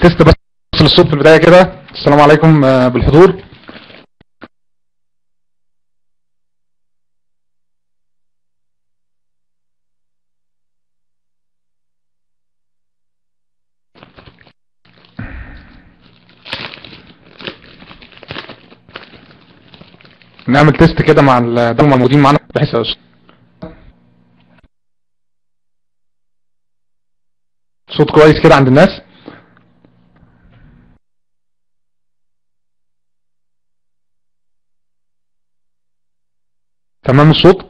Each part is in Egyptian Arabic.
تيست بس للصوت في البداية كده السلام عليكم آه، بالحضور نعمل تيست كده مع الدول الموجودين معانا بحيث صوت كويس كده عند الناس تمام الصوت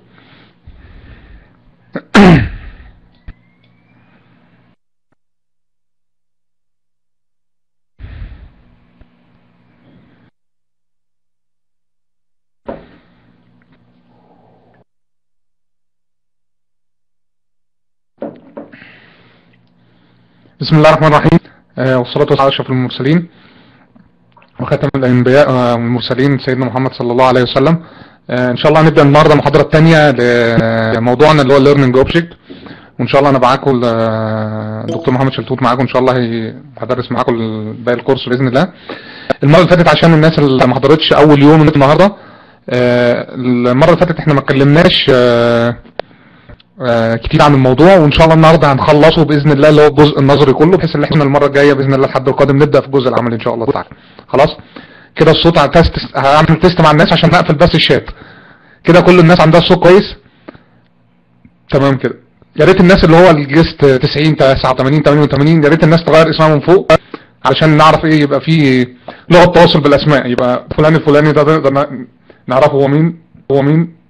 بسم الله الرحمن الرحيم آه، والصلاة والسلام على أشرف المرسلين وختم الأنبياء آه، والمرسلين سيدنا محمد صلى الله عليه وسلم آه، إن شاء الله هنبدأ النهاردة المحاضرة الثانية لموضوعنا اللي هو الليرنينج اوبجكت وإن شاء الله أنا معاكم ال- الدكتور محمد شلتوت معاكم إن شاء الله هي- هدرس معاكم ال- باقي الكورس بإذن الله المرة اللي فاتت عشان الناس اللي ما حضرتش أول يوم النهاردة آه، المرة اللي فاتت إحنا ما اتكلمناش آه، آه، كتير عن الموضوع وان شاء الله النهارده هنخلصه باذن الله اللي هو الجزء النظري كله بحيث ان احنا المره الجايه باذن الله الحد القادم نبدا في الجزء العملي ان شاء الله تعالى خلاص كده الصوت على تيست هعمل تيست مع الناس عشان نقفل بس الشات كده كل الناس عندها الصوت كويس تمام كده يا ريت الناس اللي هو الجست 90 89 88 يا ريت الناس تغير اسمها من فوق علشان نعرف ايه يبقى في لغه تواصل بالاسماء يبقى فلان الفلاني ده نقدر ن- نعرفه هو مين هو مين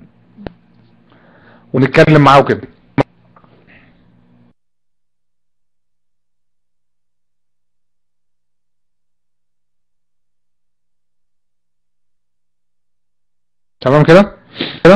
ونتكلم معاه كده تمام كده كده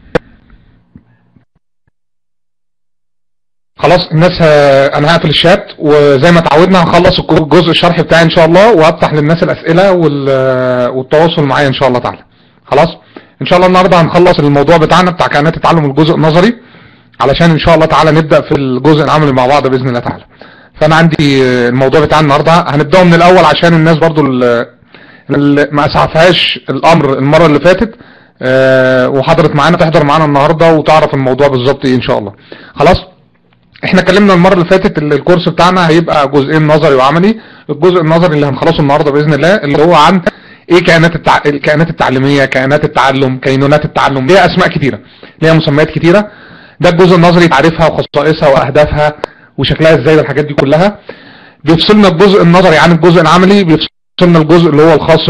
خلاص الناس ه... انا هقفل الشات وزي ما اتعودنا هنخلص الجو- الجزء الشرحي بتاعي ان شاء الله وهفتح للناس الاسئله وال... والتواصل معايا ان شاء الله تعالى خلاص ان شاء الله النهارده هنخلص الموضوع بتاعنا بتاع كائنات التعلم الجزء النظري علشان ان شاء الله تعالى نبدا في الجزء العملي مع بعض باذن الله تعالى فانا عندي الموضوع بتاع النهارده هنبداه من الاول عشان الناس برضو ال- اللي ما اسعفهاش الامر المره اللي فاتت آه، وحضرت معانا تحضر معانا النهارده وتعرف الموضوع بالظبط ايه ان شاء الله خلاص احنا اتكلمنا المره اللي فاتت اللي الكورس بتاعنا هيبقى جزئين نظري وعملي الجزء النظري اللي هنخلصه النهارده باذن الله اللي هو عن ايه كائنات التع... الكائنات التعليميه كائنات التعلم كينونات التعلم ليها اسماء كتيره ليها مسميات كتيره ده الجزء النظري تعريفها وخصائصها واهدافها وشكلها ازاي والحاجات دي كلها بيفصلنا الجزء النظري عن الجزء العملي بيفصلنا الجزء اللي هو الخاص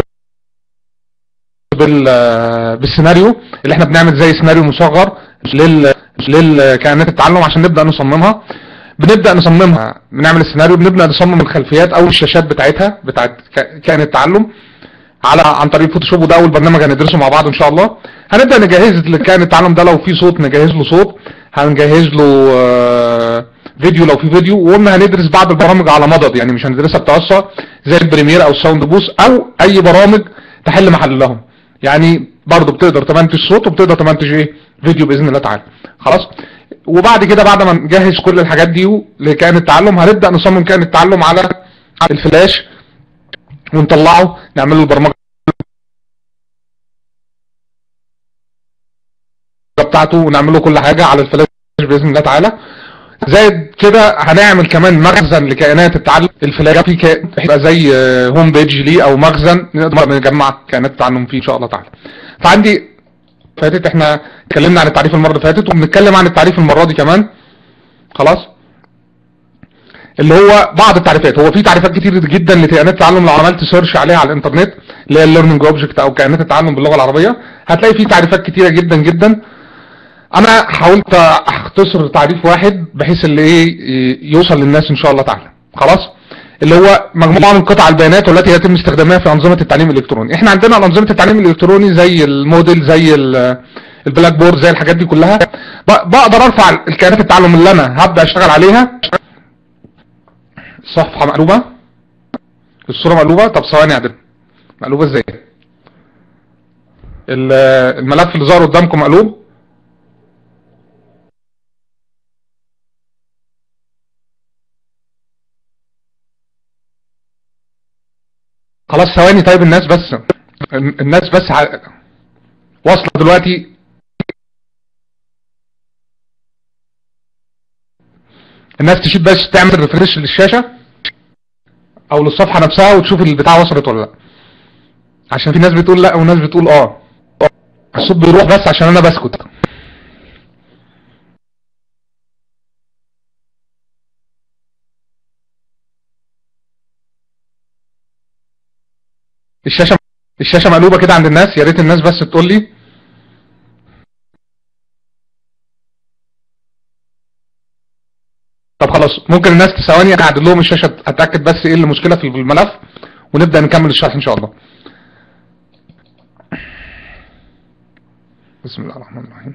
بال بالسيناريو اللي احنا بنعمل زي سيناريو مصغر لل للكائنات التعلم عشان نبدا نصممها بنبدا نصممها بنعمل السيناريو بنبدا نصمم الخلفيات او الشاشات بتاعتها بتاعت ك- كائن التعلم على عن طريق فوتوشوب وده اول برنامج هندرسه مع بعض ان شاء الله هنبدا نجهز لكائن التعلم ده لو في صوت نجهز له صوت هنجهز له آه، فيديو لو في فيديو وقلنا هندرس بعض البرامج على مضض يعني مش هندرسها بتوسع زي البريمير او الساوند بوس او اي برامج تحل محلهم يعني برضه بتقدر تمنتج صوت وبتقدر تمنتج ايه فيديو باذن الله تعالى خلاص وبعد كده بعد ما نجهز كل الحاجات دي لكائن التعلم هنبدا نصمم كائن التعلم على الفلاش ونطلعه نعمل له البرمجه بتاعته ونعمل له كل حاجه على الفلاش باذن الله تعالى زائد كده هنعمل كمان مخزن لكائنات التعلم الفلاش في كائن هيبقى زي آه، هوم بيج ليه او مخزن نقدر نجمع كائنات التعلم فيه ان شاء الله تعالى فعندي فاتت احنا اتكلمنا عن التعريف المره اللي فاتت وبنتكلم عن التعريف المره دي كمان خلاص اللي هو بعض التعريفات هو في تعريفات كتير جدا لكائنات التعلم لو عملت سيرش عليها على الانترنت اللي هي الليرنينج اوبجكت او كائنات التعلم باللغه العربيه هتلاقي في تعريفات كتيره جدا جدا انا حاولت اختصر تعريف واحد بحيث اللي ايه يوصل للناس ان شاء الله تعالى خلاص اللي هو مجموعه من قطع البيانات والتي يتم استخدامها في انظمه التعليم الالكتروني احنا عندنا انظمه التعليم الالكتروني زي الموديل زي ال- البلاك بورد زي الحاجات دي كلها ب- بقدر ارفع الكائنات التعلم اللي انا هبدا اشتغل عليها الصفحه مقلوبه الصوره مقلوبه طب ثواني اعدل مقلوبه ازاي ال- الملف اللي ظهر قدامكم مقلوب خلاص ثواني طيب الناس بس الناس بس ع... واصله دلوقتي الناس تشيل بس تعمل ريفرش للشاشه او للصفحه نفسها وتشوف البتاع وصلت ولا لا عشان في ناس بتقول لا وناس بتقول اه الصوت بيروح بس عشان انا بسكت الشاشه الشاشه مقلوبه كده عند الناس يا ريت الناس بس تقول لي طب خلاص ممكن الناس ثواني انا اعدل لهم الشاشه اتاكد بس ايه المشكله في الملف ونبدا نكمل الشرح ان شاء الله بسم الله الرحمن الرحيم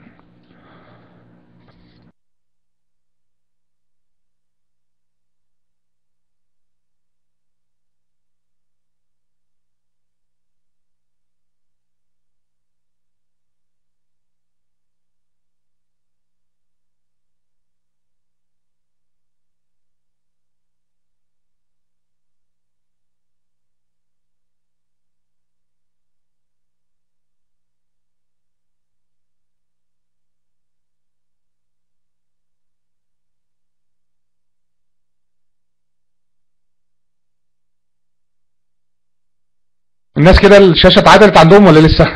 الناس كده الشاشه اتعدلت عندهم ولا لسه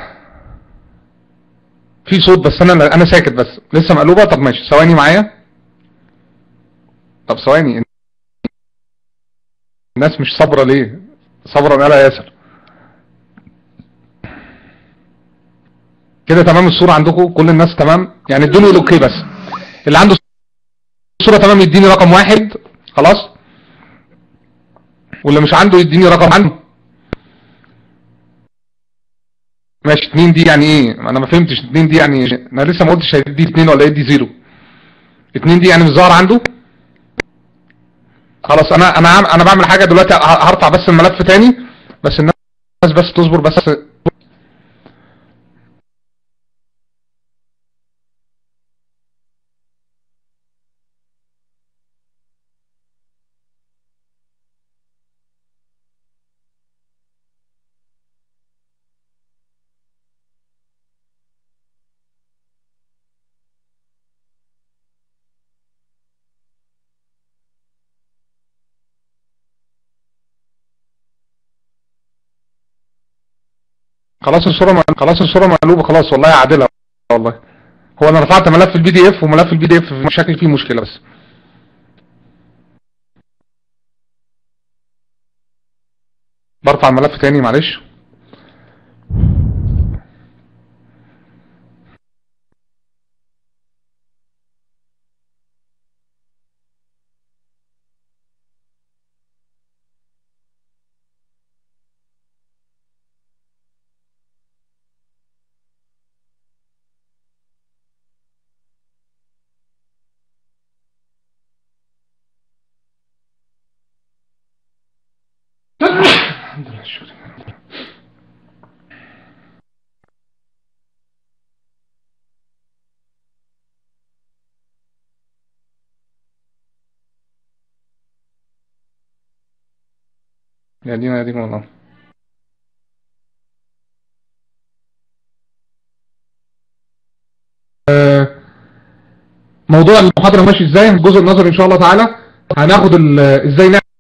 في صوت بس انا انا ساكت بس لسه مقلوبه طب ماشي ثواني معايا طب ثواني الناس مش صابره ليه صابره من يا ياسر كده تمام الصوره عندكم كل الناس تمام يعني ادوني الاوكي بس اللي عنده الصوره تمام يديني رقم واحد خلاص واللي مش عنده يديني رقم عنده ماشي 2 دي يعني ايه انا ما فهمتش 2 دي يعني انا لسه ما قلتش هيدي 2 ولا يدي 0 2 دي يعني مش ظاهر عنده خلاص انا انا عم انا بعمل حاجه دلوقتي هرفع بس الملف تاني بس الناس بس تصبر بس خلاص الصوره م... خلاص الصوره مقلوبه خلاص والله عادله والله هو انا رفعت ملف البي دي اف وملف البي دي اف شكل فيه مشكله بس برفع الملف تاني معلش الحمد لله شكرا يا دينا يا دينا والله موضوع المحاضرة ماشي ازاي الجزء النظري ان شاء الله تعالى هناخد ازاي نعمل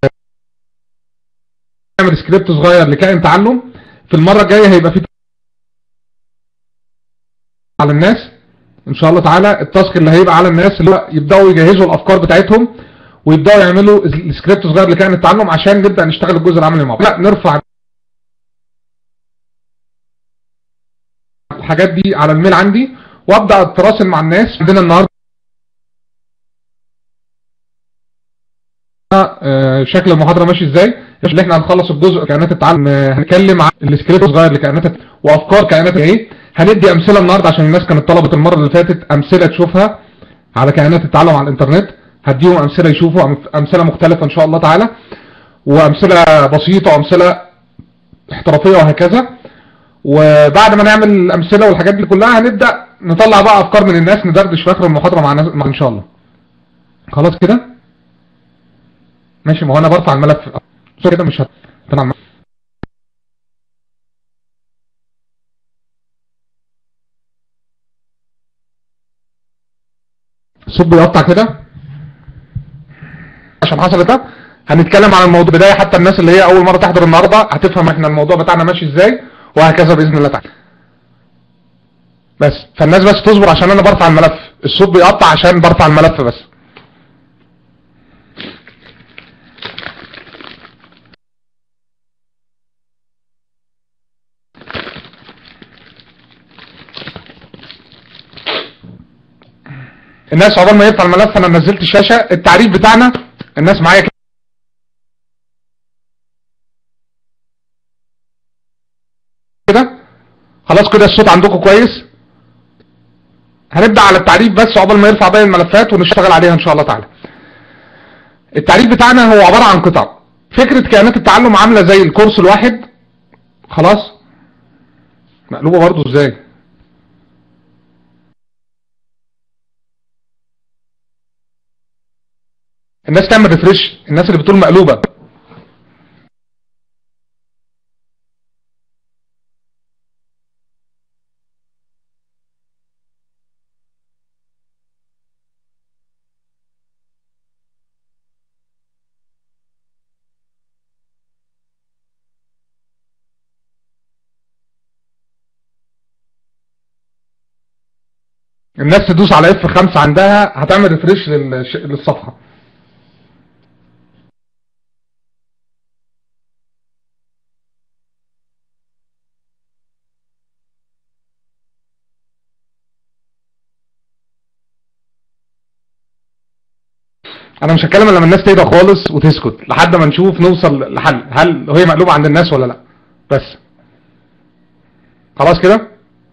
نعمل سكريبت صغير لكائن تعلم في المرة الجاية هيبقى في على الناس ان شاء الله تعالى التاسك اللي هيبقى على الناس اللي هو يبداوا يجهزوا الافكار بتاعتهم ويبداوا يعملوا السكريبت صغير لكائن التعلم عشان نبدا نشتغل الجزء العملي مع بعض لا نرفع الحاجات دي على الميل عندي وابدا اتواصل مع الناس عندنا النهارده شكل المحاضره ماشي ازاي اللي احنا هنخلص الجزء كائنات التعلم هنتكلم عن السكريبت الصغير لكائنات وافكار كائنات ايه هندي امثله النهارده عشان الناس كانت طلبت المره اللي فاتت امثله تشوفها على كائنات التعلم على الانترنت هديهم امثله يشوفوا امثله مختلفه ان شاء الله تعالى وامثله بسيطه وامثله احترافيه وهكذا وبعد ما نعمل الامثله والحاجات دي كلها هنبدا نطلع بقى افكار من الناس ندردش في اخر المحاضره مع, مع ان شاء الله خلاص كده ماشي ما هو انا برفع الملف كده مش هت... الصوت بيقطع كده عشان حصل ده هنتكلم عن الموضوع بداية حتى الناس اللي هي اول مرة تحضر النهاردة هتفهم احنا الموضوع بتاعنا ماشي ازاي وهكذا باذن الله تعالى بس فالناس بس تصبر عشان انا برفع الملف الصوت بيقطع عشان برفع الملف بس الناس عقبال ما يرفع الملف انا نزلت الشاشة التعريف بتاعنا الناس معايا كده خلاص كده الصوت عندكم كويس هنبدأ على التعريف بس عقبال ما يرفع باقي الملفات ونشتغل عليها ان شاء الله تعالى التعريف بتاعنا هو عبارة عن قطع فكرة كيانات التعلم عاملة زي الكورس الواحد خلاص مقلوبة برضو ازاي الناس تعمل ريفرش الناس اللي بتقول مقلوبة الناس تدوس على اف 5 عندها هتعمل ريفرش للصفحة انا مش هتكلم لما الناس تهدى خالص وتسكت لحد ما نشوف نوصل لحل هل هي مقلوبة عند الناس ولا لا بس خلاص كده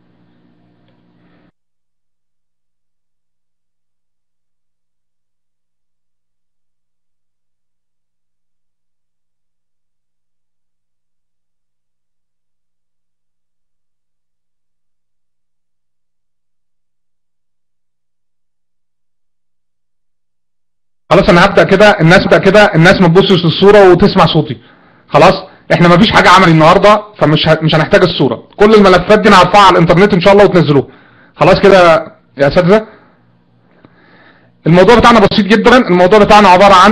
خلاص انا هبدا كده الناس تبدا كده الناس ما تبصش للصوره وتسمع صوتي خلاص احنا ما فيش حاجه عملي النهارده فمش ه... مش هنحتاج الصوره كل الملفات دي انا هرفعها على الانترنت ان شاء الله وتنزلوها خلاص كده يا اساتذه الموضوع بتاعنا بسيط جدا الموضوع بتاعنا عباره عن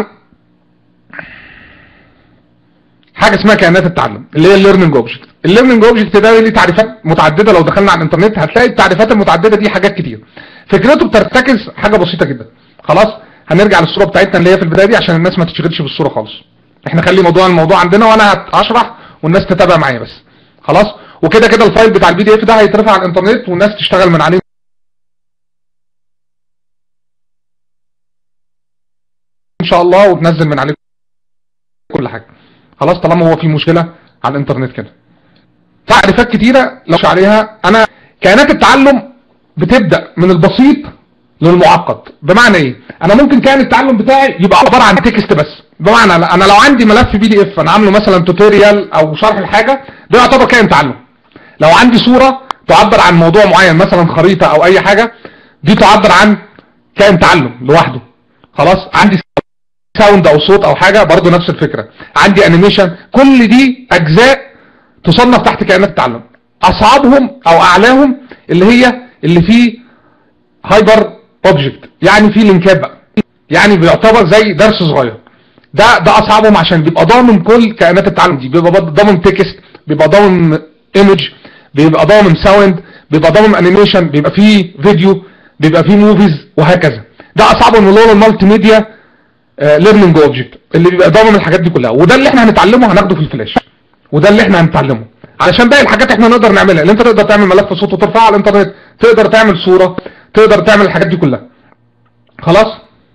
حاجه اسمها كائنات التعلم اللي هي الليرنينج اوبجكت الليرنينج اوبجكت ده ليه تعريفات متعدده لو دخلنا على الانترنت هتلاقي التعريفات المتعدده دي حاجات كتير فكرته بترتكز حاجه بسيطه جدا خلاص هنرجع للصوره بتاعتنا اللي هي في البدايه دي عشان الناس ما تشغلش بالصوره خالص احنا خلي موضوع الموضوع عندنا وانا هشرح والناس تتابع معايا بس خلاص وكده كده الفايل بتاع البي دي اف ده هيترفع على الانترنت والناس تشتغل من عليه ان شاء الله وتنزل من عليه كل حاجه خلاص طالما هو في مشكله على الانترنت كده تعريفات كتيره لو مش عليها انا كائنات التعلم بتبدا من البسيط للمعقد بمعنى ايه انا ممكن كان التعلم بتاعي يبقى عباره عن تكست بس بمعنى انا لو عندي ملف بي دي اف انا عامله مثلا توتوريال او شرح الحاجه ده يعتبر كائن تعلم لو عندي صوره تعبر عن موضوع معين مثلا خريطه او اي حاجه دي تعبر عن كائن تعلم لوحده خلاص عندي ساوند او صوت او حاجه برضه نفس الفكره عندي انيميشن كل دي اجزاء تصنف تحت كائنات التعلم اصعبهم او اعلاهم اللي هي اللي فيه هايبر اوبجكت يعني في لينكات بقى يعني بيعتبر زي درس صغير ده ده اصعبهم عشان بيبقى ضامن كل كائنات التعلم دي بيبقى ضامن تكست بيبقى ضامن ايمج بيبقى ضامن ساوند بيبقى ضامن انيميشن بيبقى فيه فيديو بيبقى فيه موفيز وهكذا ده اصعبهم من المالتي ميديا ليرنينج اوبجكت اللي بيبقى ضامن الحاجات دي كلها وده اللي احنا هنتعلمه هناخده في الفلاش وده اللي احنا هنتعلمه علشان باقي الحاجات احنا نقدر نعملها اللي انت تقدر تعمل ملف صوت وترفعه على الانترنت تقدر تعمل صوره تقدر تعمل الحاجات دي كلها خلاص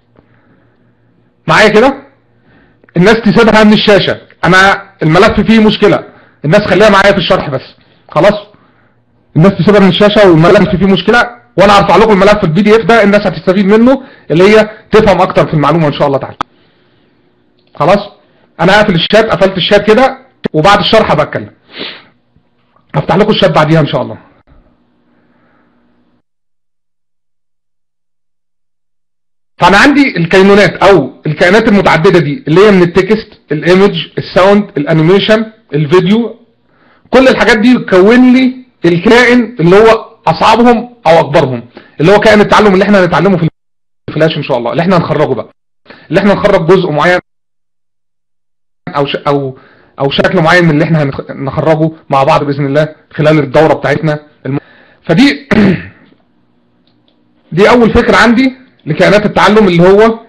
معايا كده الناس تسيبها من الشاشة انا الملف فيه مشكلة الناس خليها معايا في الشرح بس خلاص الناس تسيبها من الشاشة والملف فيه مشكلة وانا هرفع لكم الملف البي دي اف ده الناس هتستفيد منه اللي هي تفهم اكتر في المعلومة ان شاء الله تعالى خلاص انا هقفل الشات قفلت الشات كده وبعد الشرح بتكلم هفتح لكم الشات بعديها ان شاء الله فانا عندي الكينونات او الكائنات المتعددة دي اللي هي من التكست الايمج الساوند الانيميشن الفيديو كل الحاجات دي تكون لي الكائن اللي هو اصعبهم او اكبرهم اللي هو كائن التعلم اللي احنا هنتعلمه في الفلاش ان شاء الله اللي احنا هنخرجه بقى اللي احنا نخرج جزء معين او ش... او او شكل معين من اللي احنا هنخ- نخرجه مع بعض باذن الله خلال الدوره بتاعتنا الم... فدي دي اول فكره عندي لكائنات التعلم اللي هو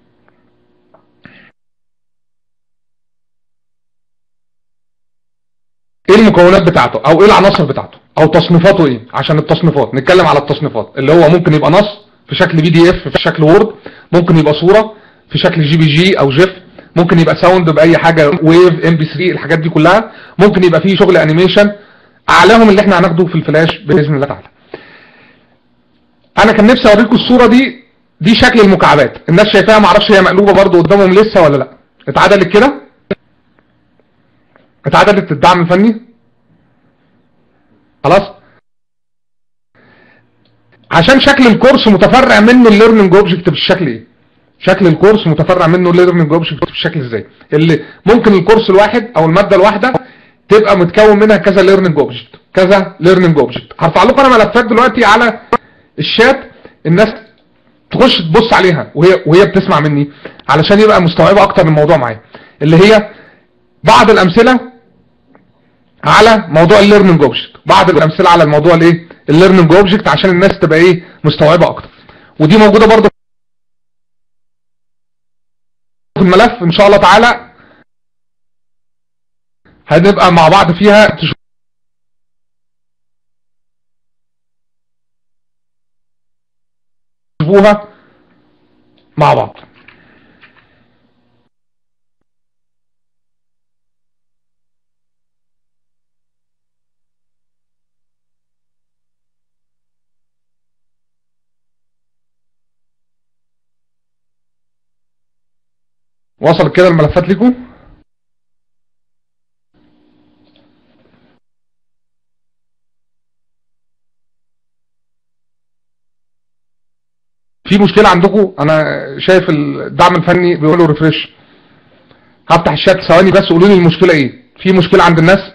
ايه المكونات بتاعته او ايه العناصر بتاعته او تصنيفاته ايه عشان التصنيفات نتكلم على التصنيفات اللي هو ممكن يبقى نص في شكل بي دي اف في شكل وورد ممكن يبقى صورة في شكل جي بي جي او جيف ممكن يبقى ساوند باي حاجة ويف ام بي 3 الحاجات دي كلها ممكن يبقى فيه شغل انيميشن اعلاهم اللي احنا هناخده في الفلاش باذن الله تعالى انا كان نفسي اوريكم الصورة دي دي شكل المكعبات الناس شايفاها معرفش هي مقلوبة برضو قدامهم لسه ولا لا اتعدلت كده اتعدلت الدعم الفني خلاص عشان شكل الكورس متفرع منه الليرنينج اوبجكت بالشكل ايه شكل الكورس متفرع منه الليرنينج اوبجكت بالشكل ازاي اللي ممكن الكورس الواحد او الماده الواحده تبقى متكون منها كذا ليرنينج اوبجكت كذا ليرنينج اوبجكت هرفع لكم انا ملفات دلوقتي على الشات الناس تخش تبص عليها وهي وهي بتسمع مني علشان يبقى مستوعبه اكتر الموضوع معايا اللي هي بعض الامثله على موضوع الليرنينج اوبجكت بعض الامثله على الموضوع الايه الليرنينج اوبجكت عشان الناس تبقى ايه مستوعبه اكتر ودي موجوده برضو في الملف ان شاء الله تعالى هنبقى مع بعض فيها تشوفوها مع بعض وصل كده الملفات لكم في مشكلة عندكم انا شايف الدعم الفني بيقولوا ريفرش هفتح الشات ثواني بس قولوا لي المشكلة ايه في مشكلة عند الناس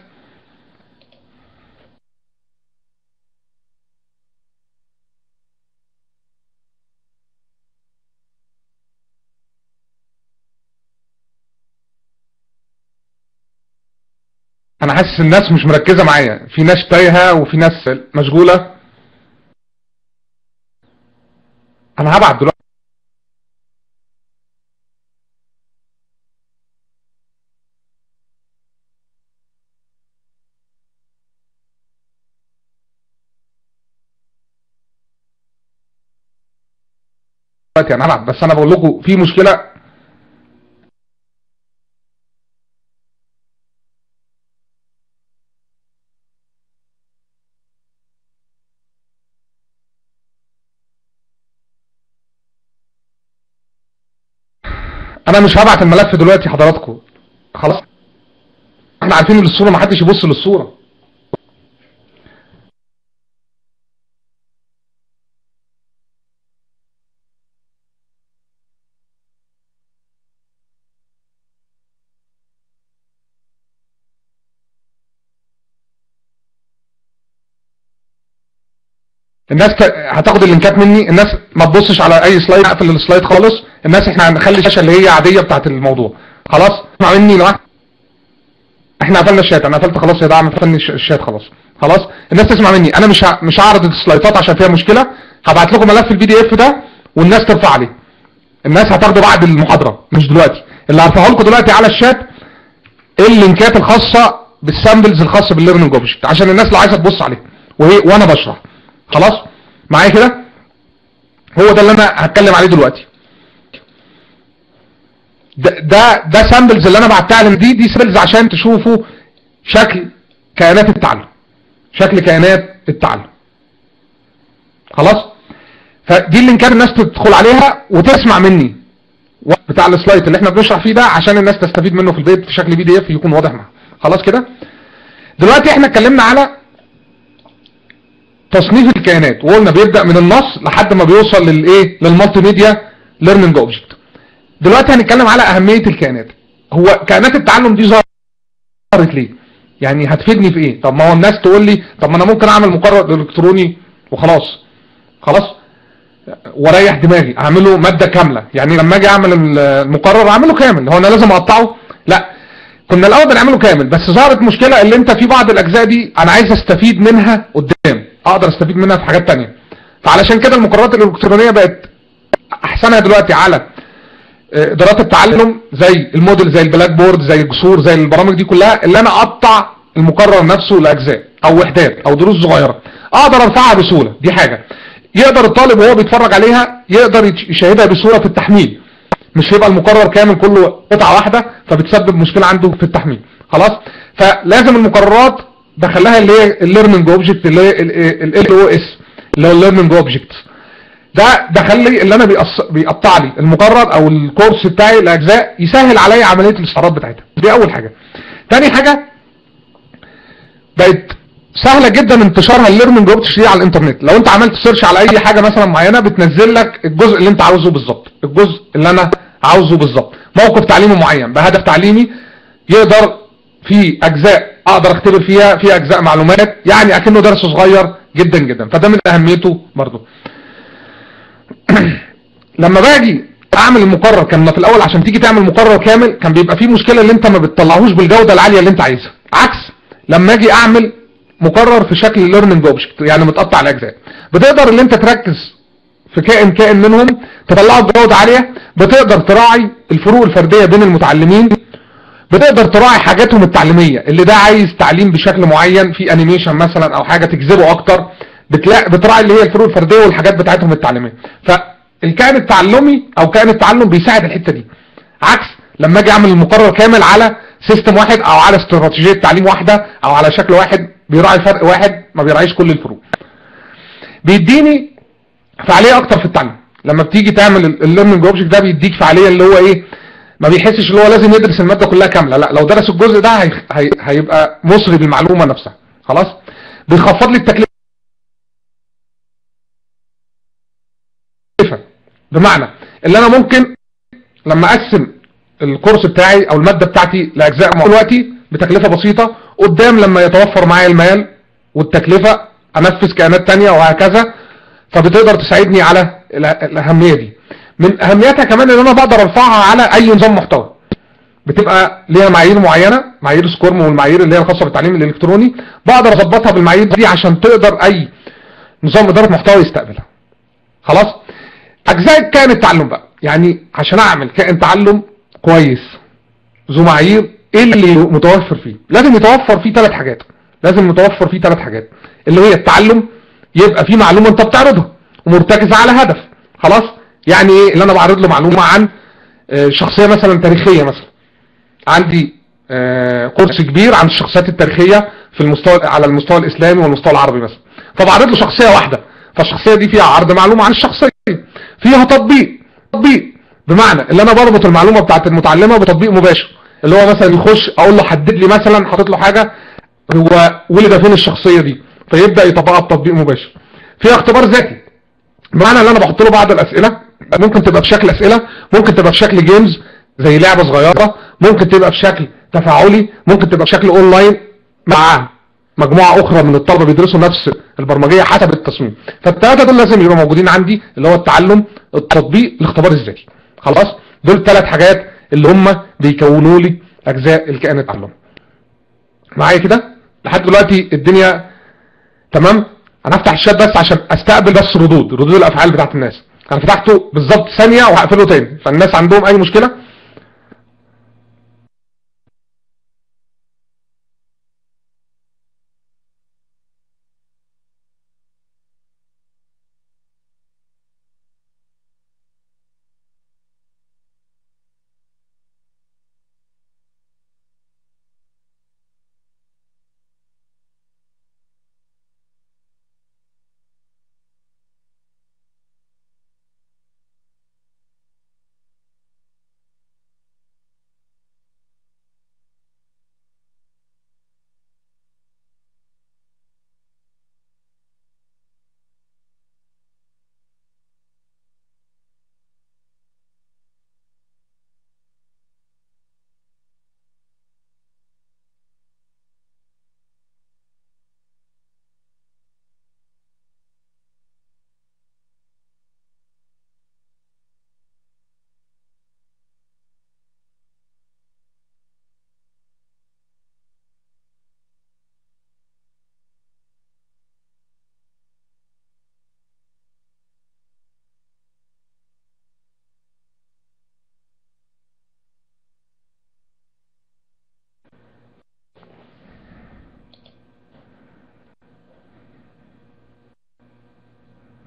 انا حاسس الناس مش مركزة معايا في ناس تايهة وفي ناس مشغولة انا هبعت دلوقتي دلوقتي انا هبعت بس انا بقول لكم في مشكلة انا مش هبعت الملف دلوقتي حضراتكم خلاص احنا عارفين ان الصورة ما حدش يبص للصورة الناس ك... هتاخد اللينكات مني الناس ما تبصش على اي سلايد اقفل السلايد خالص الناس احنا هنخلي الشاشه اللي هي عاديه بتاعت الموضوع خلاص اسمع مني لو احنا قفلنا الشات انا قفلت خلاص يا دعم قفلني الش- الشات خلاص خلاص الناس تسمع مني انا مش ه... مش هعرض السلايدات عشان فيها مشكله هبعت لكم ملف البي دي اف ده والناس ترفع عليه الناس هتاخده بعد المحاضره مش دلوقتي اللي هرفعه لكم دلوقتي على الشات اللينكات الخاصه بالسامبلز الخاصه بالليرنينج اوبجكت عشان الناس اللي عايزه تبص عليه وهي وانا بشرح خلاص معايا كده هو ده اللي انا هتكلم عليه دلوقتي ده ده ده سامبلز اللي انا بعتها لهم دي دي سامبلز عشان تشوفوا شكل كائنات التعلم شكل كائنات التعلم خلاص فدي اللينكات الناس تدخل عليها وتسمع مني بتاع السلايد اللي احنا بنشرح فيه ده عشان الناس تستفيد منه في البيت في شكل بي دي اف يكون واضح معاها خلاص كده دلوقتي احنا اتكلمنا على تصنيف الكائنات وقلنا بيبدأ من النص لحد ما بيوصل للايه للمالتي ميديا ليرنينج اوبجكت دلوقتي هنتكلم على اهمية الكائنات هو كائنات التعلم دي ظهرت ليه يعني هتفيدني في ايه طب ما هو الناس تقول لي طب ما انا ممكن اعمل مقرر الكتروني وخلاص خلاص واريح دماغي اعمله ماده كامله يعني لما اجي اعمل المقرر اعمله كامل هو انا لازم اقطعه لا كنا الاول بنعمله كامل بس ظهرت مشكله اللي انت في بعض الاجزاء دي انا عايز استفيد منها قدام اقدر استفيد منها في حاجات تانية فعلشان كده المقررات الالكترونيه بقت احسنها دلوقتي على ادارات التعلم زي الموديل زي البلاك بورد زي الجسور زي البرامج دي كلها اللي انا اقطع المقرر نفسه لاجزاء او وحدات او دروس صغيره اقدر ارفعها بسهوله دي حاجه يقدر الطالب وهو بيتفرج عليها يقدر يشاهدها بسهوله في التحميل مش هيبقى المقرر كامل كله قطعه واحده فبتسبب مشكله عنده في التحميل خلاص فلازم المقررات دخلها اللي هي الليرنينج اوبجكت اللي هي ال او اس اللي هو الليرنينج اوبجكت ده دخل لي اللي انا بيقص... بيقطع لي المقرر او الكورس بتاعي الاجزاء يسهل عليا عمليه الاستعراض بتاعتها دي اول حاجه تاني حاجه بقت سهله جدا انتشارها الليرنينج اوبجكت دي على الانترنت لو انت عملت سيرش على اي حاجه مثلا معينه بتنزل لك الجزء اللي انت عاوزه بالظبط الجزء اللي انا عاوزه بالظبط موقف تعليمي معين بهدف تعليمي يقدر في اجزاء اقدر اختبر فيها في اجزاء معلومات يعني اكنه درس صغير جدا جدا فده من اهميته برضه لما باجي اعمل المقرر كان في الاول عشان تيجي تعمل مقرر كامل كان بيبقى فيه مشكله اللي انت ما بتطلعهوش بالجوده العاليه اللي انت عايزها عكس لما اجي اعمل مقرر في شكل ليرنينج اوبجكت يعني متقطع الاجزاء بتقدر اللي انت تركز في كائن كائن منهم تطلعه بجوده عاليه بتقدر تراعي الفروق الفرديه بين المتعلمين بتقدر تراعي حاجاتهم التعليميه اللي ده عايز تعليم بشكل معين في انيميشن مثلا او حاجه تجذبه اكتر بتلاقي بتراعي اللي هي الفروق الفرديه والحاجات بتاعتهم التعليميه فالكائن التعلمي او كائن التعلم بيساعد الحته دي عكس لما اجي اعمل المقرر كامل على سيستم واحد او على استراتيجيه تعليم واحده او على شكل واحد بيراعي فرق واحد ما بيراعيش كل الفروق بيديني فعاليه اكتر في التعليم لما بتيجي تعمل الليرنينج اوبجكت ده بيديك فعاليه اللي هو ايه ما بيحسش اللي هو لازم يدرس الماده كلها كامله لا لو درس الجزء ده هي... هي... هيبقى مصري بالمعلومه نفسها خلاص بيخفض لي التكلفه بمعنى اللي انا ممكن لما اقسم الكورس بتاعي او الماده بتاعتي لاجزاء دلوقتي بتكلفه بسيطه قدام لما يتوفر معايا المال والتكلفه انفذ كائنات تانية وهكذا فبتقدر تساعدني على الاهميه دي من اهميتها كمان ان انا بقدر ارفعها على اي نظام محتوى بتبقى ليها معايير معينه معايير سكورم والمعايير اللي هي الخاصه بالتعليم الالكتروني بقدر اظبطها بالمعايير دي عشان تقدر اي نظام اداره محتوى يستقبلها خلاص اجزاء كائن التعلم بقى يعني عشان اعمل كائن تعلم كويس ذو معايير ايه اللي متوفر فيه لازم يتوفر فيه ثلاث حاجات لازم يتوفر فيه ثلاث حاجات اللي هي التعلم يبقى فيه معلومه انت بتعرضها ومرتكزه على هدف خلاص يعني ايه اللي انا بعرض له معلومه عن شخصيه مثلا تاريخيه مثلا عندي كورس كبير عن الشخصيات التاريخيه في المستوى على المستوى الاسلامي والمستوى العربي مثلا فبعرض له شخصيه واحده فالشخصيه دي فيها عرض معلومه عن الشخصيه فيها تطبيق تطبيق بمعنى اللي انا بربط المعلومه بتاعت المتعلمه بتطبيق مباشر اللي هو مثلا يخش اقول له حدد لي مثلا حاطط له حاجه هو ولد فين الشخصيه دي فيبدا يطبقها بتطبيق مباشر فيها اختبار ذاتي بمعنى ان انا بحط له بعض الاسئله ممكن تبقى بشكل اسئله ممكن تبقى بشكل جيمز زي لعبه صغيره ممكن تبقى بشكل تفاعلي ممكن تبقى بشكل اونلاين مع مجموعه اخرى من الطلبه بيدرسوا نفس البرمجيه حسب التصميم فالثلاثه دول لازم يبقوا موجودين عندي اللي هو التعلم التطبيق الاختبار الذاتي خلاص دول ثلاث حاجات اللي هم بيكونوا لي اجزاء الكائن التعلم معايا كده لحد دلوقتي الدنيا تمام انا هفتح الشات بس عشان استقبل بس ردود ردود الافعال بتاعت الناس انا فتحته بالظبط ثانيه وهقفله تاني فالناس عندهم اي مشكله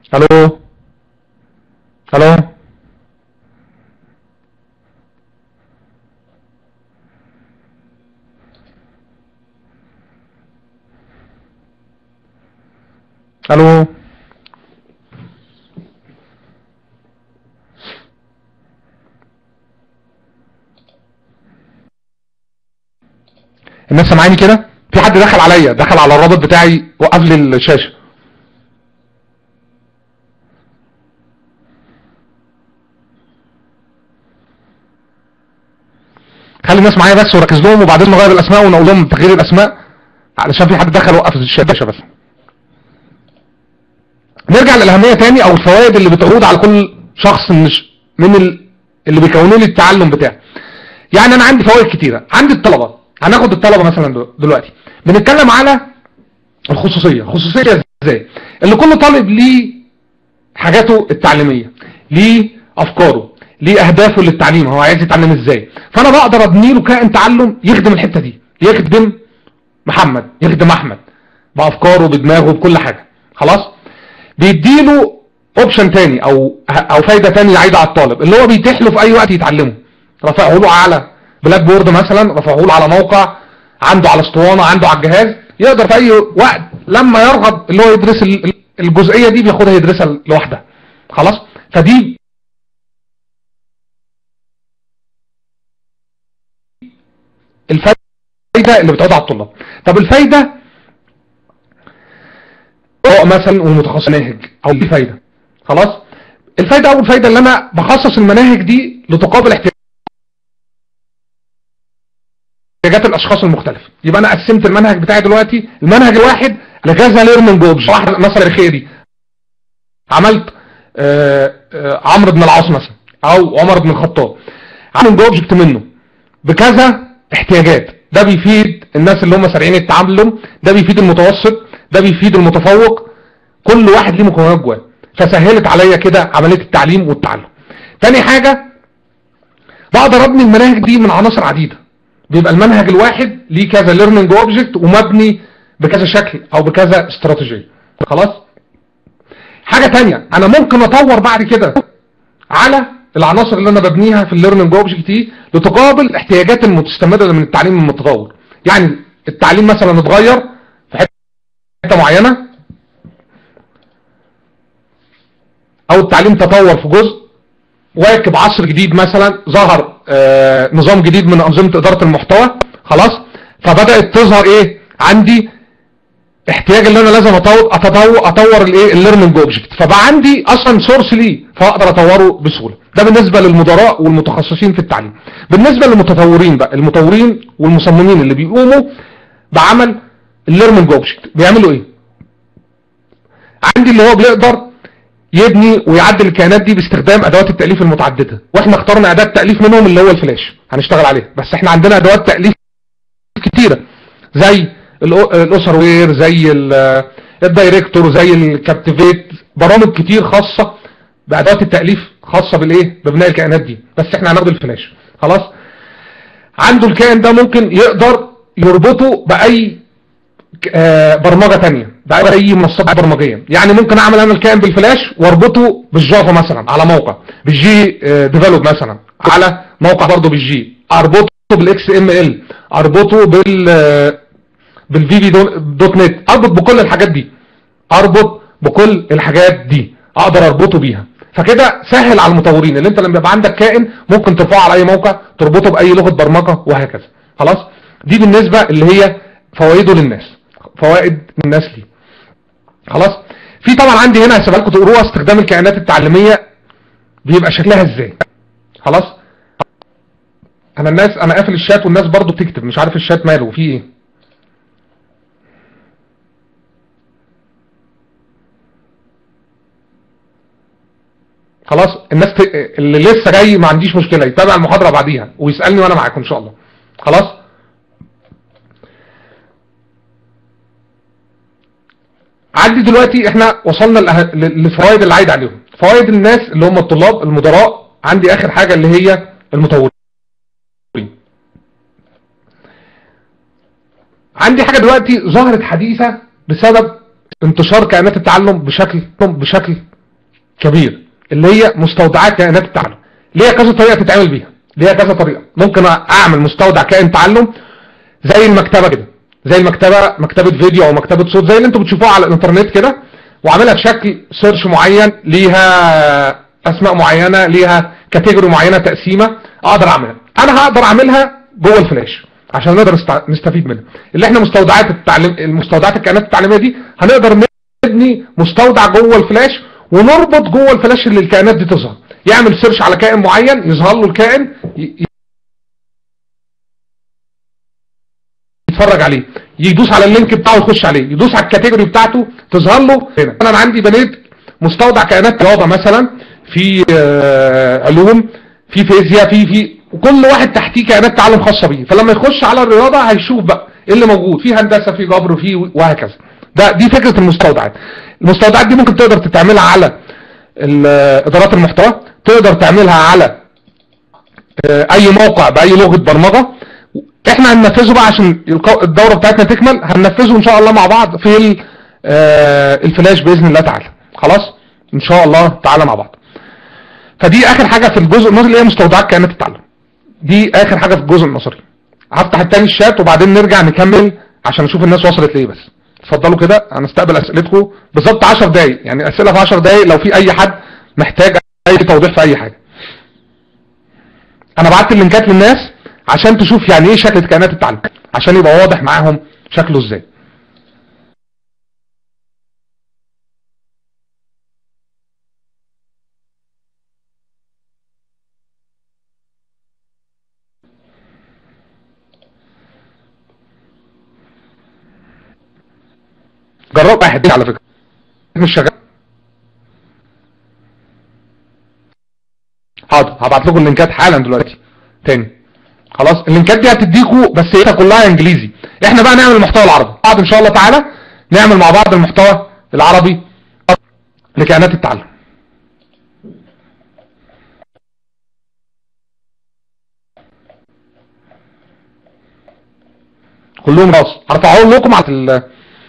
الو الو الو الناس سامعاني كده في حد دخل عليا دخل على الرابط بتاعي وقف لي الشاشه خلي الناس معايا بس وركز لهم وبعدين نغير الاسماء ونقول لهم تغيير الاسماء علشان في حد دخل وقف الشاشه بس نرجع للاهميه تاني او الفوائد اللي بتعود على كل شخص من من ال- اللي بيكونوا لي التعلم بتاعي يعني انا عندي فوائد كتيره عندي الطلبه هناخد الطلبه مثلا دل- دلوقتي بنتكلم على الخصوصيه خصوصيه ازاي اللي كل طالب ليه حاجاته التعليميه ليه افكاره ليه اهدافه للتعليم هو عايز يتعلم ازاي فانا بقدر ابني له كائن تعلم يخدم الحته دي يخدم محمد يخدم احمد بافكاره بدماغه بكل حاجه خلاص بيديله اوبشن تاني او او فايده تانية عايده على الطالب اللي هو بيتيح له في اي وقت يتعلمه رفعه له على بلاك بورد مثلا رفعه له على موقع عنده على اسطوانه عنده على الجهاز يقدر في اي وقت لما يرغب اللي هو يدرس ال- ال- الجزئيه دي بياخدها يدرسها لوحدها خلاص فدي الفايده اللي بتعود على الطلاب طب الفايده هو مثلا والمتخصص مناهج او دي فايده خلاص الفايده اول فايده اللي انا بخصص المناهج دي لتقابل احتياجات الاشخاص المختلفه يبقى انا قسمت المنهج بتاعي دلوقتي المنهج الواحد لكذا ليرنينج اوبجكت واحد مثلا الخيري عملت آه، آه، عمرو بن العاص مثلا او عمر بن الخطاب عملت اوبجكت منه بكذا احتياجات ده بيفيد الناس اللي هم سريعين التعلم ده بيفيد المتوسط ده بيفيد المتفوق كل واحد ليه مكونات جواه فسهلت عليا كده عمليه التعليم والتعلم تاني حاجه بقدر ابني المناهج دي من عناصر عديده بيبقى المنهج الواحد ليه كذا ليرنينج اوبجكت ومبني بكذا شكل او بكذا استراتيجيه خلاص حاجه تانية انا ممكن اطور بعد كده على العناصر اللي انا ببنيها في الليرنينج اوبجكت دي لتقابل الاحتياجات المستمره من التعليم المتطور يعني التعليم مثلا اتغير في حته معينه او التعليم تطور في جزء واكب عصر جديد مثلا ظهر آه نظام جديد من انظمه اداره المحتوى خلاص فبدات تظهر ايه عندي احتياج اللي انا لازم اطور اطور اطور الايه الليرنينج اوبجكت فبقى عندي اصلا سورس ليه فاقدر اطوره بسهوله ده بالنسبه للمدراء والمتخصصين في التعليم بالنسبه للمتطورين بقى المطورين والمصممين اللي بيقوموا بعمل الليرنينج اوبجكت بيعملوا ايه عندي اللي هو بيقدر يبني ويعدل الكيانات دي باستخدام ادوات التاليف المتعدده واحنا اخترنا اداه تاليف منهم اللي هو الفلاش هنشتغل عليه بس احنا عندنا ادوات تاليف كتيره زي الأو- الاسر وير زي ال- الدايركتور زي الكابتيفيت برامج كتير خاصه بادوات التاليف خاصه بالايه ببناء الكائنات دي بس احنا هناخد الفلاش خلاص عنده الكائن ده ممكن يقدر يربطه باي آه، برمجه تانية باي منصات برمجيه يعني ممكن اعمل انا الكائن بالفلاش واربطه بالجافا مثلا على موقع بالجي آه، ديفلوب مثلا على موقع برضه بالجي اربطه بالاكس ام ال اربطه بال آه، بالفي في دو- دوت نت اربط بكل الحاجات دي اربط بكل الحاجات دي اقدر اربطه بيها فكده سهل على المطورين اللي انت لما يبقى عندك كائن ممكن ترفعه على اي موقع تربطه باي لغه برمجه وهكذا خلاص دي بالنسبه اللي هي فوائده للناس فوائد الناس ليه خلاص في طبعا عندي هنا هسيبها لكم تقروها استخدام الكائنات التعليميه بيبقى شكلها ازاي خلاص انا الناس انا قافل الشات والناس برضو بتكتب مش عارف الشات ماله فيه ايه خلاص الناس ت... اللي لسه جاي ما عنديش مشكله يتابع المحاضره بعديها ويسالني وانا معاكم ان شاء الله خلاص عندي دلوقتي احنا وصلنا لأه- ل- للفوائد اللي عايد عليهم فوائد الناس اللي هم الطلاب المدراء عندي اخر حاجه اللي هي المطورين عندي حاجه دلوقتي ظهرت حديثه بسبب انتشار كائنات التعلم بشكل بشكل كبير اللي هي مستودعات كائنات التعلم ليها كذا طريقه تتعمل بيها ليها كذا طريقه ممكن اعمل مستودع كائن تعلم زي المكتبه كده زي المكتبه مكتبه فيديو او مكتبه صوت زي اللي انتم بتشوفوها على الانترنت كده واعملها بشكل سيرش معين ليها اسماء معينه ليها كاتيجوري معينه تقسيمه اقدر اعملها انا هقدر اعملها جوه الفلاش عشان نقدر نست- نستفيد منها اللي احنا مستودعات التعليم المستودعات الكائنات التعليميه دي هنقدر نبني مستودع جوه الفلاش ونربط جوه الفلاش اللي الكائنات دي تظهر يعمل سيرش على كائن معين يظهر له الكائن ي- يتفرج عليه يدوس على اللينك بتاعه يخش عليه يدوس على الكاتيجوري بتاعته تظهر له هنا انا عندي بنيت مستودع كائنات رياضه مثلا في آه، علوم في فيزياء في في وكل واحد تحتيه كائنات تعلم خاصه بيه فلما يخش على الرياضه هيشوف بقى ايه اللي موجود في هندسه في جبر في وهكذا ده دي فكره المستودعات المستودعات دي ممكن تقدر تعملها على ال- ادارات المحتوى تقدر تعملها على آه، اي موقع باي لغه برمجه احنا هننفذه بقى عشان الق- الدوره بتاعتنا تكمل هننفذه ان شاء الله مع بعض في ال- آه، الفلاش باذن الله تعالى خلاص ان شاء الله تعالى مع بعض فدي اخر حاجه في الجزء النظري اللي هي مستودعات كائنات التعلم دي اخر حاجه في الجزء النظري هفتح التاني الشات وبعدين نرجع نكمل عشان اشوف الناس وصلت لايه بس اتفضلوا كده هنستقبل اسئلتكم بالظبط 10 دقايق يعني اسئله في 10 دقايق لو في اي حد محتاج اي توضيح في اي حاجه انا بعت اللينكات للناس عشان تشوف يعني ايه شكل كائنات التعلم عشان يبقى واضح معاهم شكله ازاي جرب واحد على فكره مش شغال حاضر هبعت لكم اللينكات حالا دلوقتي تاني خلاص اللينكات دي هتديكوا بس هي كلها انجليزي احنا بقى نعمل المحتوى العربي بعد ان شاء الله تعالى نعمل مع بعض المحتوى العربي لكائنات التعلم كلهم راس هرفعهم لكم على ال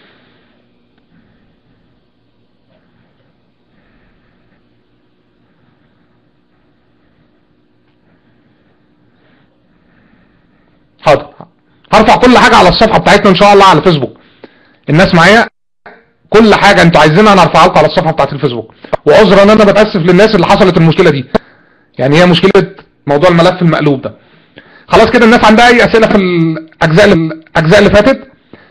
حاضر هرفع كل حاجة على الصفحة بتاعتنا ان شاء الله على فيسبوك الناس معايا كل حاجة انتوا عايزينها انا هرفعها لكم على الصفحة بتاعت الفيسبوك وعذرا ان انا بتأسف للناس اللي حصلت المشكلة دي يعني هي مشكلة موضوع الملف المقلوب ده خلاص كده الناس عندها اي اسئلة في الاجزاء الاجزاء اللي فاتت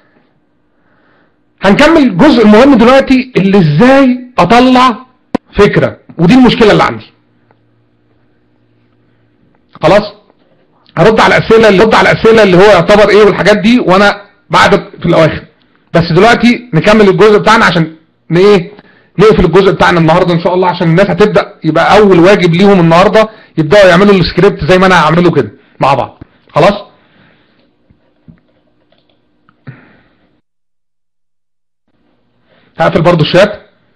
هنكمل الجزء المهم دلوقتي اللي ازاي اطلع فكرة ودي المشكلة اللي عندي خلاص هرد على الاسئله اللي رد على الاسئله اللي هو يعتبر ايه والحاجات دي وانا بعد في الاواخر بس دلوقتي نكمل الجزء بتاعنا عشان ن- ايه نقفل الجزء بتاعنا النهارده ان شاء الله عشان الناس هتبدا يبقى اول واجب ليهم النهارده يبداوا يعملوا السكريبت زي ما انا هعمله كده مع بعض خلاص هقفل برضو الشات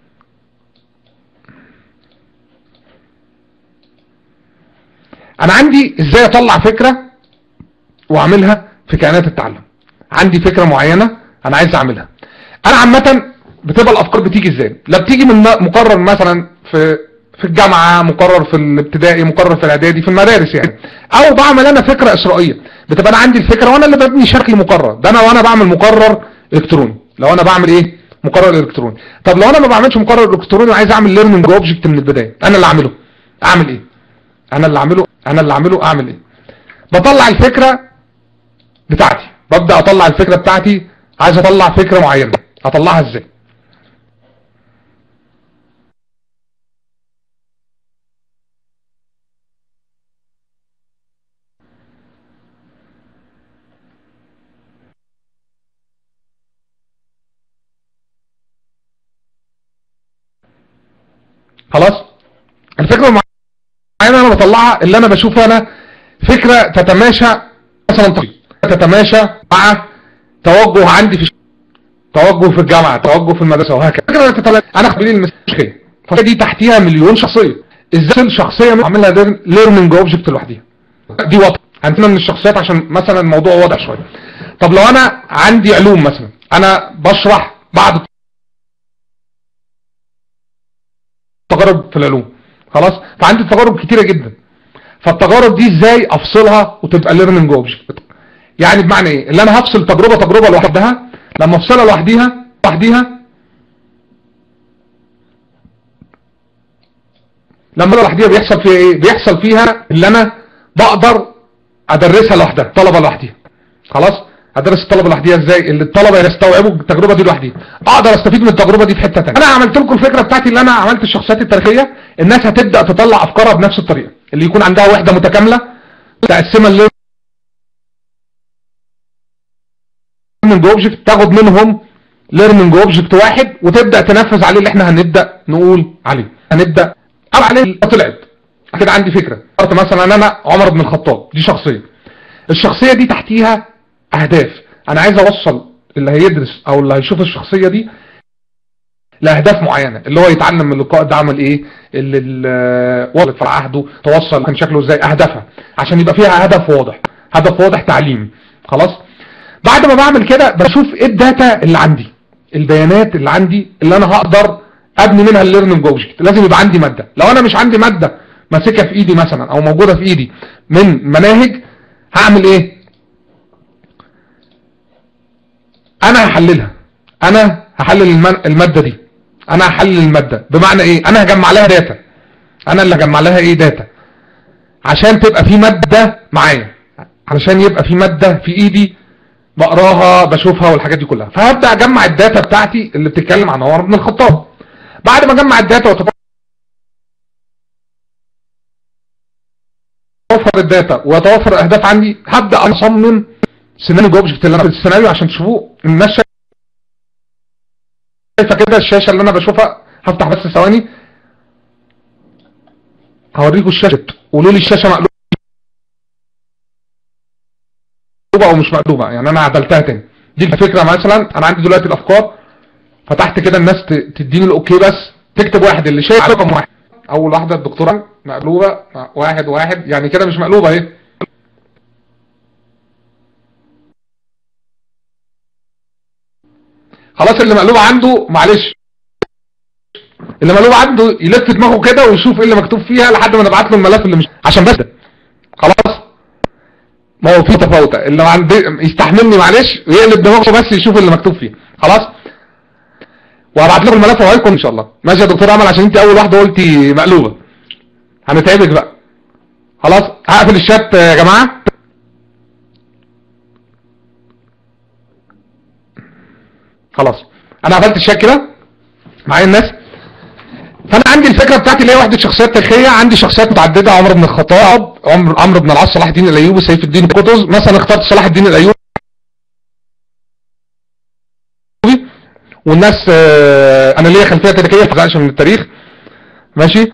انا عندي ازاي اطلع فكرة واعملها في كائنات التعلم عندي فكرة معينة انا عايز اعملها انا عامة بتبقى الافكار بتيجي ازاي لا بتيجي من م- مقرر مثلا في في الجامعة مقرر في الابتدائي مقرر في الاعدادي في المدارس يعني او بعمل انا فكرة اسرائيلية بتبقى انا عندي الفكرة وانا اللي ببني شكل مقرر ده انا وانا بعمل مقرر الكتروني لو انا بعمل ايه مقرر الكتروني طب لو انا ما بعملش مقرر الكتروني وعايز اعمل ليرنينج اوبجكت من البداية انا اللي اعمله اعمل ايه انا اللي اعمله انا اللي اعمله اعمل ايه بطلع الفكرة بتاعتي ببدأ اطلع الفكرة بتاعتي عايز اطلع فكرة معينة اطلعها ازاي خلاص الفكرة المعينة انا بطلعها اللي انا بشوفها انا فكرة تتماشى مثلا طريق. تتماشى مع توجه عندي في توجه في الجامعة توجه في المدرسة وهكذا فكرة تتماشى انا خبيري المشكلة فدي تحتيها مليون شخصية ازاي الشخصية اعملها ليرنينج اوبجكت لوحديها دي واضحة عندنا من الشخصيات عشان مثلا الموضوع واضح شوية طب لو انا عندي علوم مثلا انا بشرح بعض تجارب في العلوم خلاص فعندي تجارب كتيره جدا فالتجارب دي ازاي افصلها وتبقى ليرنينج اوبجكت يعني بمعنى ايه اللي انا هفصل تجربه تجربه لوحدها لما افصلها لوحديها لوحديها لما لوحديها بيحصل فيها ايه بيحصل فيها اللي انا بقدر ادرسها لوحدها طلبه لوحديها خلاص ادرس الطلبه لوحديها ازاي اللي الطلبه يستوعبوا التجربه دي لوحديها اقدر استفيد من التجربه دي في حته ثانيه انا عملت لكم الفكره بتاعتي اللي انا عملت الشخصيات التاريخيه الناس هتبدا تطلع افكارها بنفس الطريقه اللي يكون عندها وحده متكامله تقسمها ليرنينج اوبجكت تاخد منهم ليرنينج اوبجكت واحد وتبدا تنفذ عليه اللي احنا هنبدا نقول عليه هنبدا أقول عليه طلعت كده عندي فكره قلت مثلا انا عمر بن الخطاب دي شخصيه الشخصيه دي تحتيها اهداف انا عايز اوصل اللي هيدرس او اللي هيشوف الشخصيه دي لاهداف معينه اللي هو يتعلم من اللقاء ده عمل ايه اللي وصلت في عهده توصل كان شكله ازاي اهدافها عشان يبقى فيها هدف واضح هدف واضح تعليمي خلاص بعد ما بعمل كده بشوف ايه الداتا اللي عندي البيانات اللي عندي اللي انا هقدر ابني منها الليرنينج اوبجكت لازم يبقى عندي ماده لو انا مش عندي ماده ماسكها في ايدي مثلا او موجوده في ايدي من مناهج هعمل ايه انا هحللها انا هحلل الماده دي انا هحلل الماده بمعنى ايه انا هجمع لها داتا انا اللي هجمع لها ايه داتا عشان تبقى في ماده معايا علشان يبقى في ماده في ايدي بقراها بشوفها والحاجات دي كلها فهبدا اجمع الداتا بتاعتي اللي بتتكلم عن عمر بن الخطاب بعد ما اجمع الداتا وتوفر الداتا وتوفر الاهداف عندي هبدا اصمم سيناريو اوبجكت اللي انا في السيناريو عشان تشوفوه الناس شايفه كده الشاشه اللي انا بشوفها هفتح بس ثواني هوريكم الشاشه قولوا لي الشاشه مقلوبه او مش مقلوبه يعني انا عدلتها تاني دي الفكره مثلا انا عندي دلوقتي الافكار فتحت كده الناس تديني الاوكي بس تكتب واحد اللي شايف رقم واحد اول واحده الدكتوره مقلوبه واحد واحد يعني كده مش مقلوبه اهي خلاص اللي مقلوب عنده معلش اللي مقلوب عنده يلف دماغه كده ويشوف ايه اللي مكتوب فيها لحد ما نبعت له الملف اللي مش عشان بس ده خلاص ما هو في تفاوت اللي عندي يستحملني معلش ويقلب دماغه بس يشوف اللي مكتوب فيه خلاص وهبعت لكم الملف وهيكم ان شاء الله ماشي يا دكتور امل عشان انت اول واحده قلتي مقلوبه هنتعبك بقى خلاص هقفل الشات يا جماعه خلاص انا قفلت الشات كده معايا الناس فانا عندي الفكره بتاعتي اللي هي وحده شخصيات تاريخيه عندي شخصيات متعدده عمر بن الخطاب عمر عمرو بن العاص صلاح الدين الايوبي سيف الدين قطز مثلا اخترت صلاح الدين الايوبي والناس انا ليا خلفيه تاريخيه ما من التاريخ ماشي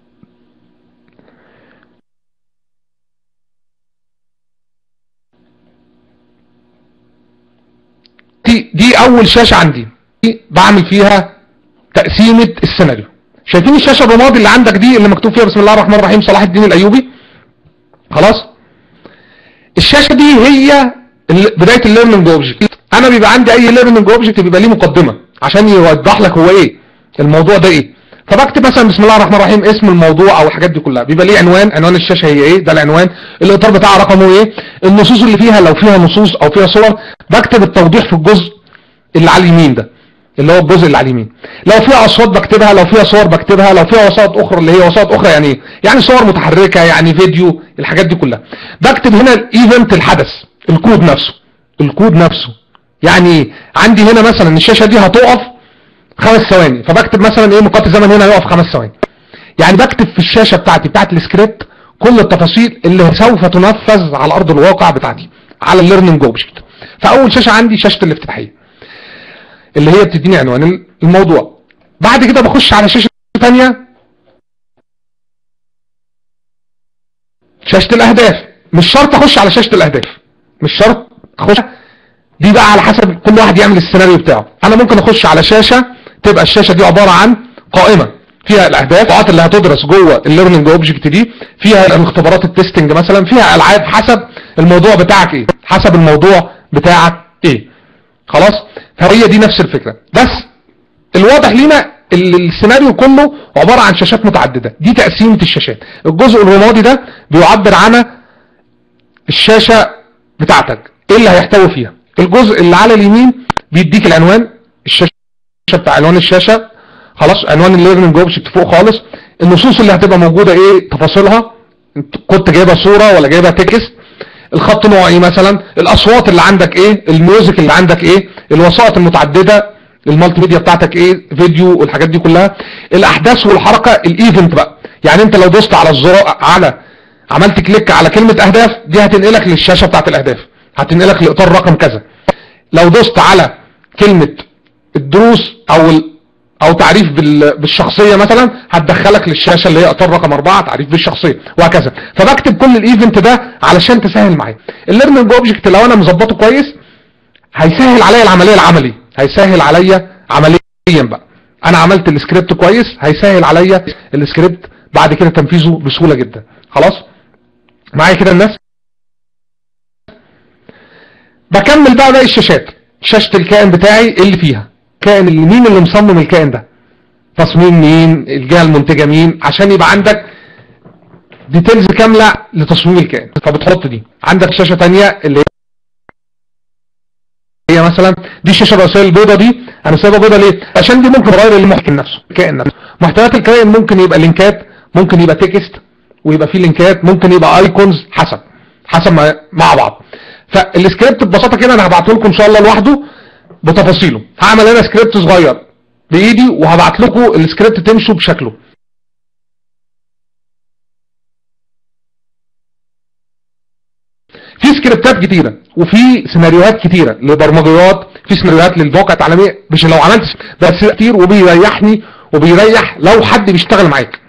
دي دي اول شاشه عندي دي بعمل فيها تقسيمه السيناريو شايفين الشاشه الرمادي اللي عندك دي اللي مكتوب فيها بسم الله الرحمن الرحيم صلاح الدين الايوبي خلاص الشاشه دي هي بدايه الليرنينج اوبجكت انا بيبقى عندي اي ليرنينج اوبجكت بيبقى ليه مقدمه عشان يوضح لك هو ايه الموضوع ده ايه فبكتب مثلا بسم الله الرحمن الرحيم اسم الموضوع او الحاجات دي كلها بيبقى ليه عنوان عنوان الشاشه هي ايه ده العنوان الاطار بتاعها رقمه ايه النصوص اللي فيها لو فيها نصوص او فيها صور بكتب التوضيح في الجزء اللي على اليمين ده اللي هو الجزء اللي على اليمين لو فيها اصوات بكتبها لو فيها صور بكتبها لو فيها وسائط اخرى اللي هي وسائط اخرى يعني ايه يعني صور متحركه يعني فيديو الحاجات دي كلها بكتب هنا الايفنت الحدث الكود نفسه الكود نفسه يعني عندي هنا مثلا الشاشه دي هتقف خمس ثواني فبكتب مثلا ايه مقاط الزمن هنا هيقف خمس ثواني يعني بكتب في الشاشه بتاعتي بتاعت السكريبت كل التفاصيل اللي سوف تنفذ على ارض الواقع بتاعتي على الليرنينج اوبجكت فاول شاشه عندي شاشه الافتتاحيه اللي هي بتديني عنوان الموضوع بعد كده بخش على شاشه ثانيه شاشه الاهداف مش شرط اخش على شاشه الاهداف مش شرط اخش دي بقى على حسب كل واحد يعمل السيناريو بتاعه انا ممكن اخش على شاشه تبقى الشاشه دي عباره عن قائمه فيها الاهداف اللي هتدرس جوه الليرنينج اوبجكت دي فيها الاختبارات التستنج مثلا فيها العاب حسب الموضوع بتاعك ايه حسب الموضوع بتاعك ايه خلاص فهي دي نفس الفكره بس الواضح لينا ال- السيناريو كله عباره عن شاشات متعدده دي تقسيمه الشاشات الجزء الرمادي ده بيعبر عن الشاشه بتاعتك ايه اللي هيحتوي فيها الجزء اللي على اليمين بيديك العنوان الشاشه بتاع عنوان الشاشه خلاص عنوان الليرنينج اوبجكت فوق خالص النصوص اللي هتبقى موجوده ايه تفاصيلها انت كنت جايبها صوره ولا جايبها تكست الخط نوع ايه مثلا الاصوات اللي عندك ايه الميوزك اللي عندك ايه الوسائط المتعدده المالتي ميديا بتاعتك ايه فيديو والحاجات دي كلها الاحداث والحركه الايفنت بقى يعني انت لو دوست على الزرار على عملت كليك على كلمه اهداف دي هتنقلك للشاشه بتاعت الاهداف هتنقلك لاطار رقم كذا لو دوست على كلمه الدروس او ال... او تعريف بال... بالشخصيه مثلا هتدخلك للشاشه اللي هي اطار رقم أربعة تعريف بالشخصيه وهكذا فبكتب كل الايفنت ده علشان تسهل معايا الليرنينج اوبجكت لو انا مظبطه كويس هيسهل عليا العمليه العملي هيسهل عليا عمليا بقى انا عملت السكريبت كويس هيسهل عليا السكريبت بعد كده تنفيذه بسهوله جدا خلاص معايا كده الناس بكمل بقى باقي الشاشات شاشة الكائن بتاعي إيه اللي فيها كائن اللي مين اللي مصمم الكائن ده تصميم مين الجهة المنتجة مين عشان يبقى عندك ديتيلز كاملة لتصميم الكائن فبتحط دي عندك شاشة تانية اللي هي مثلا دي الشاشة الرئيسية البيضة دي انا سايبها بيضة ليه عشان دي ممكن تغير المحتوى نفسه الكائن نفسه محتويات الكائن ممكن يبقى لينكات ممكن يبقى تكست ويبقى فيه لينكات ممكن يبقى ايكونز حسب حسب ما مع بعض فالسكريبت ببساطه كده انا هبعته لكم ان شاء الله لوحده بتفاصيله هعمل انا سكريبت صغير بايدي وهبعت لكم السكريبت تمشوا بشكله في سكريبتات كتيرة وفي سيناريوهات كتيرة لبرمجيات في سيناريوهات للمواقع التعليمية مش لو عملت بس كتير وبيريحني وبيريح لو حد بيشتغل معاك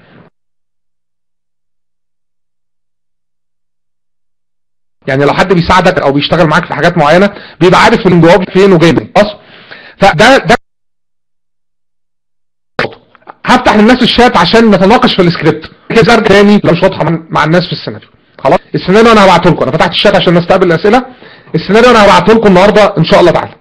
يعني لو حد بيساعدك او بيشتغل معاك في حاجات معينه بيبقى عارف الجواب فين وجاي منين خلاص فده ده هفتح للناس الشات عشان نتناقش في السكريبت كده ارجع تاني لو مش واضحه مع- مع الناس في السيناريو خلاص السيناريو انا هبعته لكم انا فتحت الشات عشان نستقبل الاسئله السيناريو انا هبعته لكم النهارده ان شاء الله تعالى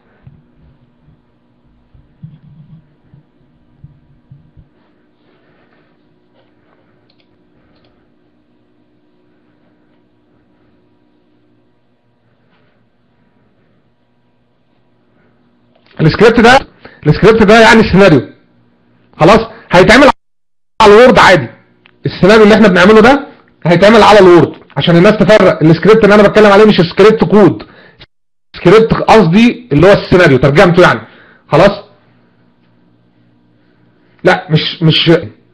السكريبت ده السكريبت ده يعني السيناريو خلاص هيتعمل على الوورد عادي السيناريو اللي احنا بنعمله ده هيتعمل على الوورد عشان الناس تفرق السكريبت اللي انا بتكلم عليه مش سكريبت كود سكريبت قصدي اللي هو السيناريو ترجمته يعني خلاص لا مش مش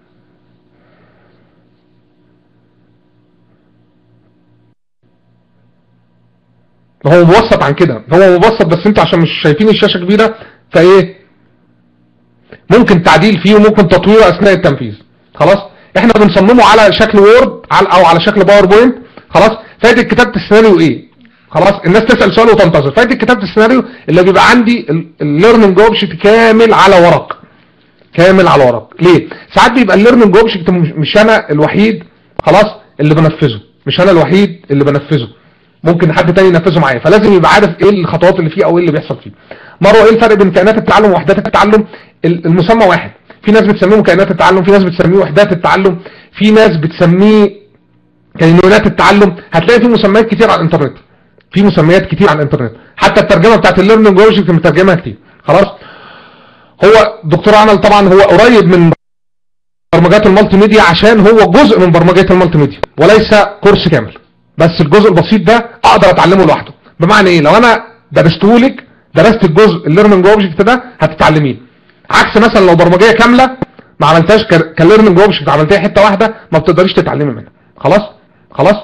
هو مبسط عن كده هو مبسط بس انتوا عشان مش شايفين الشاشه كبيره فايه ممكن تعديل فيه وممكن تطويره اثناء التنفيذ خلاص احنا بنصممه على شكل وورد على او على شكل باوربوينت خلاص فائده كتابه السيناريو ايه خلاص الناس تسال سؤال وتنتظر فائده كتابه السيناريو اللي بيبقى عندي الليرنينج اوبجكت كامل على ورق كامل على ورق ليه ساعات بيبقى الليرنينج اوبجكت مش انا الوحيد خلاص اللي بنفذه مش انا الوحيد اللي بنفذه ممكن حد تاني ينفذه معايا فلازم يبقى عارف ايه الخطوات اللي فيه او ايه اللي بيحصل فيه مره ايه الفرق بين كائنات التعلم ووحدات التعلم ال- المسمى واحد في ناس بتسميهم كائنات التعلم في ناس بتسميه وحدات التعلم في ناس بتسميه كينونات التعلم هتلاقي في مسميات كتير على الانترنت في مسميات كتير على الانترنت حتى الترجمه بتاعت الليرنينج اوبجكت مترجمها كتير خلاص هو دكتور عمل طبعا هو قريب من برمجات المالتي ميديا عشان هو جزء من برمجات المالتي ميديا وليس كورس كامل بس الجزء البسيط ده اقدر اتعلمه لوحده بمعنى ايه لو انا درسته لك درست الجزء الليرنينج اوبجكت ده هتتعلميه عكس مثلا لو برمجيه كامله ما عملتهاش كليرنينج اوبجكت عملتها حته واحده ما بتقدريش تتعلمي منها خلاص خلاص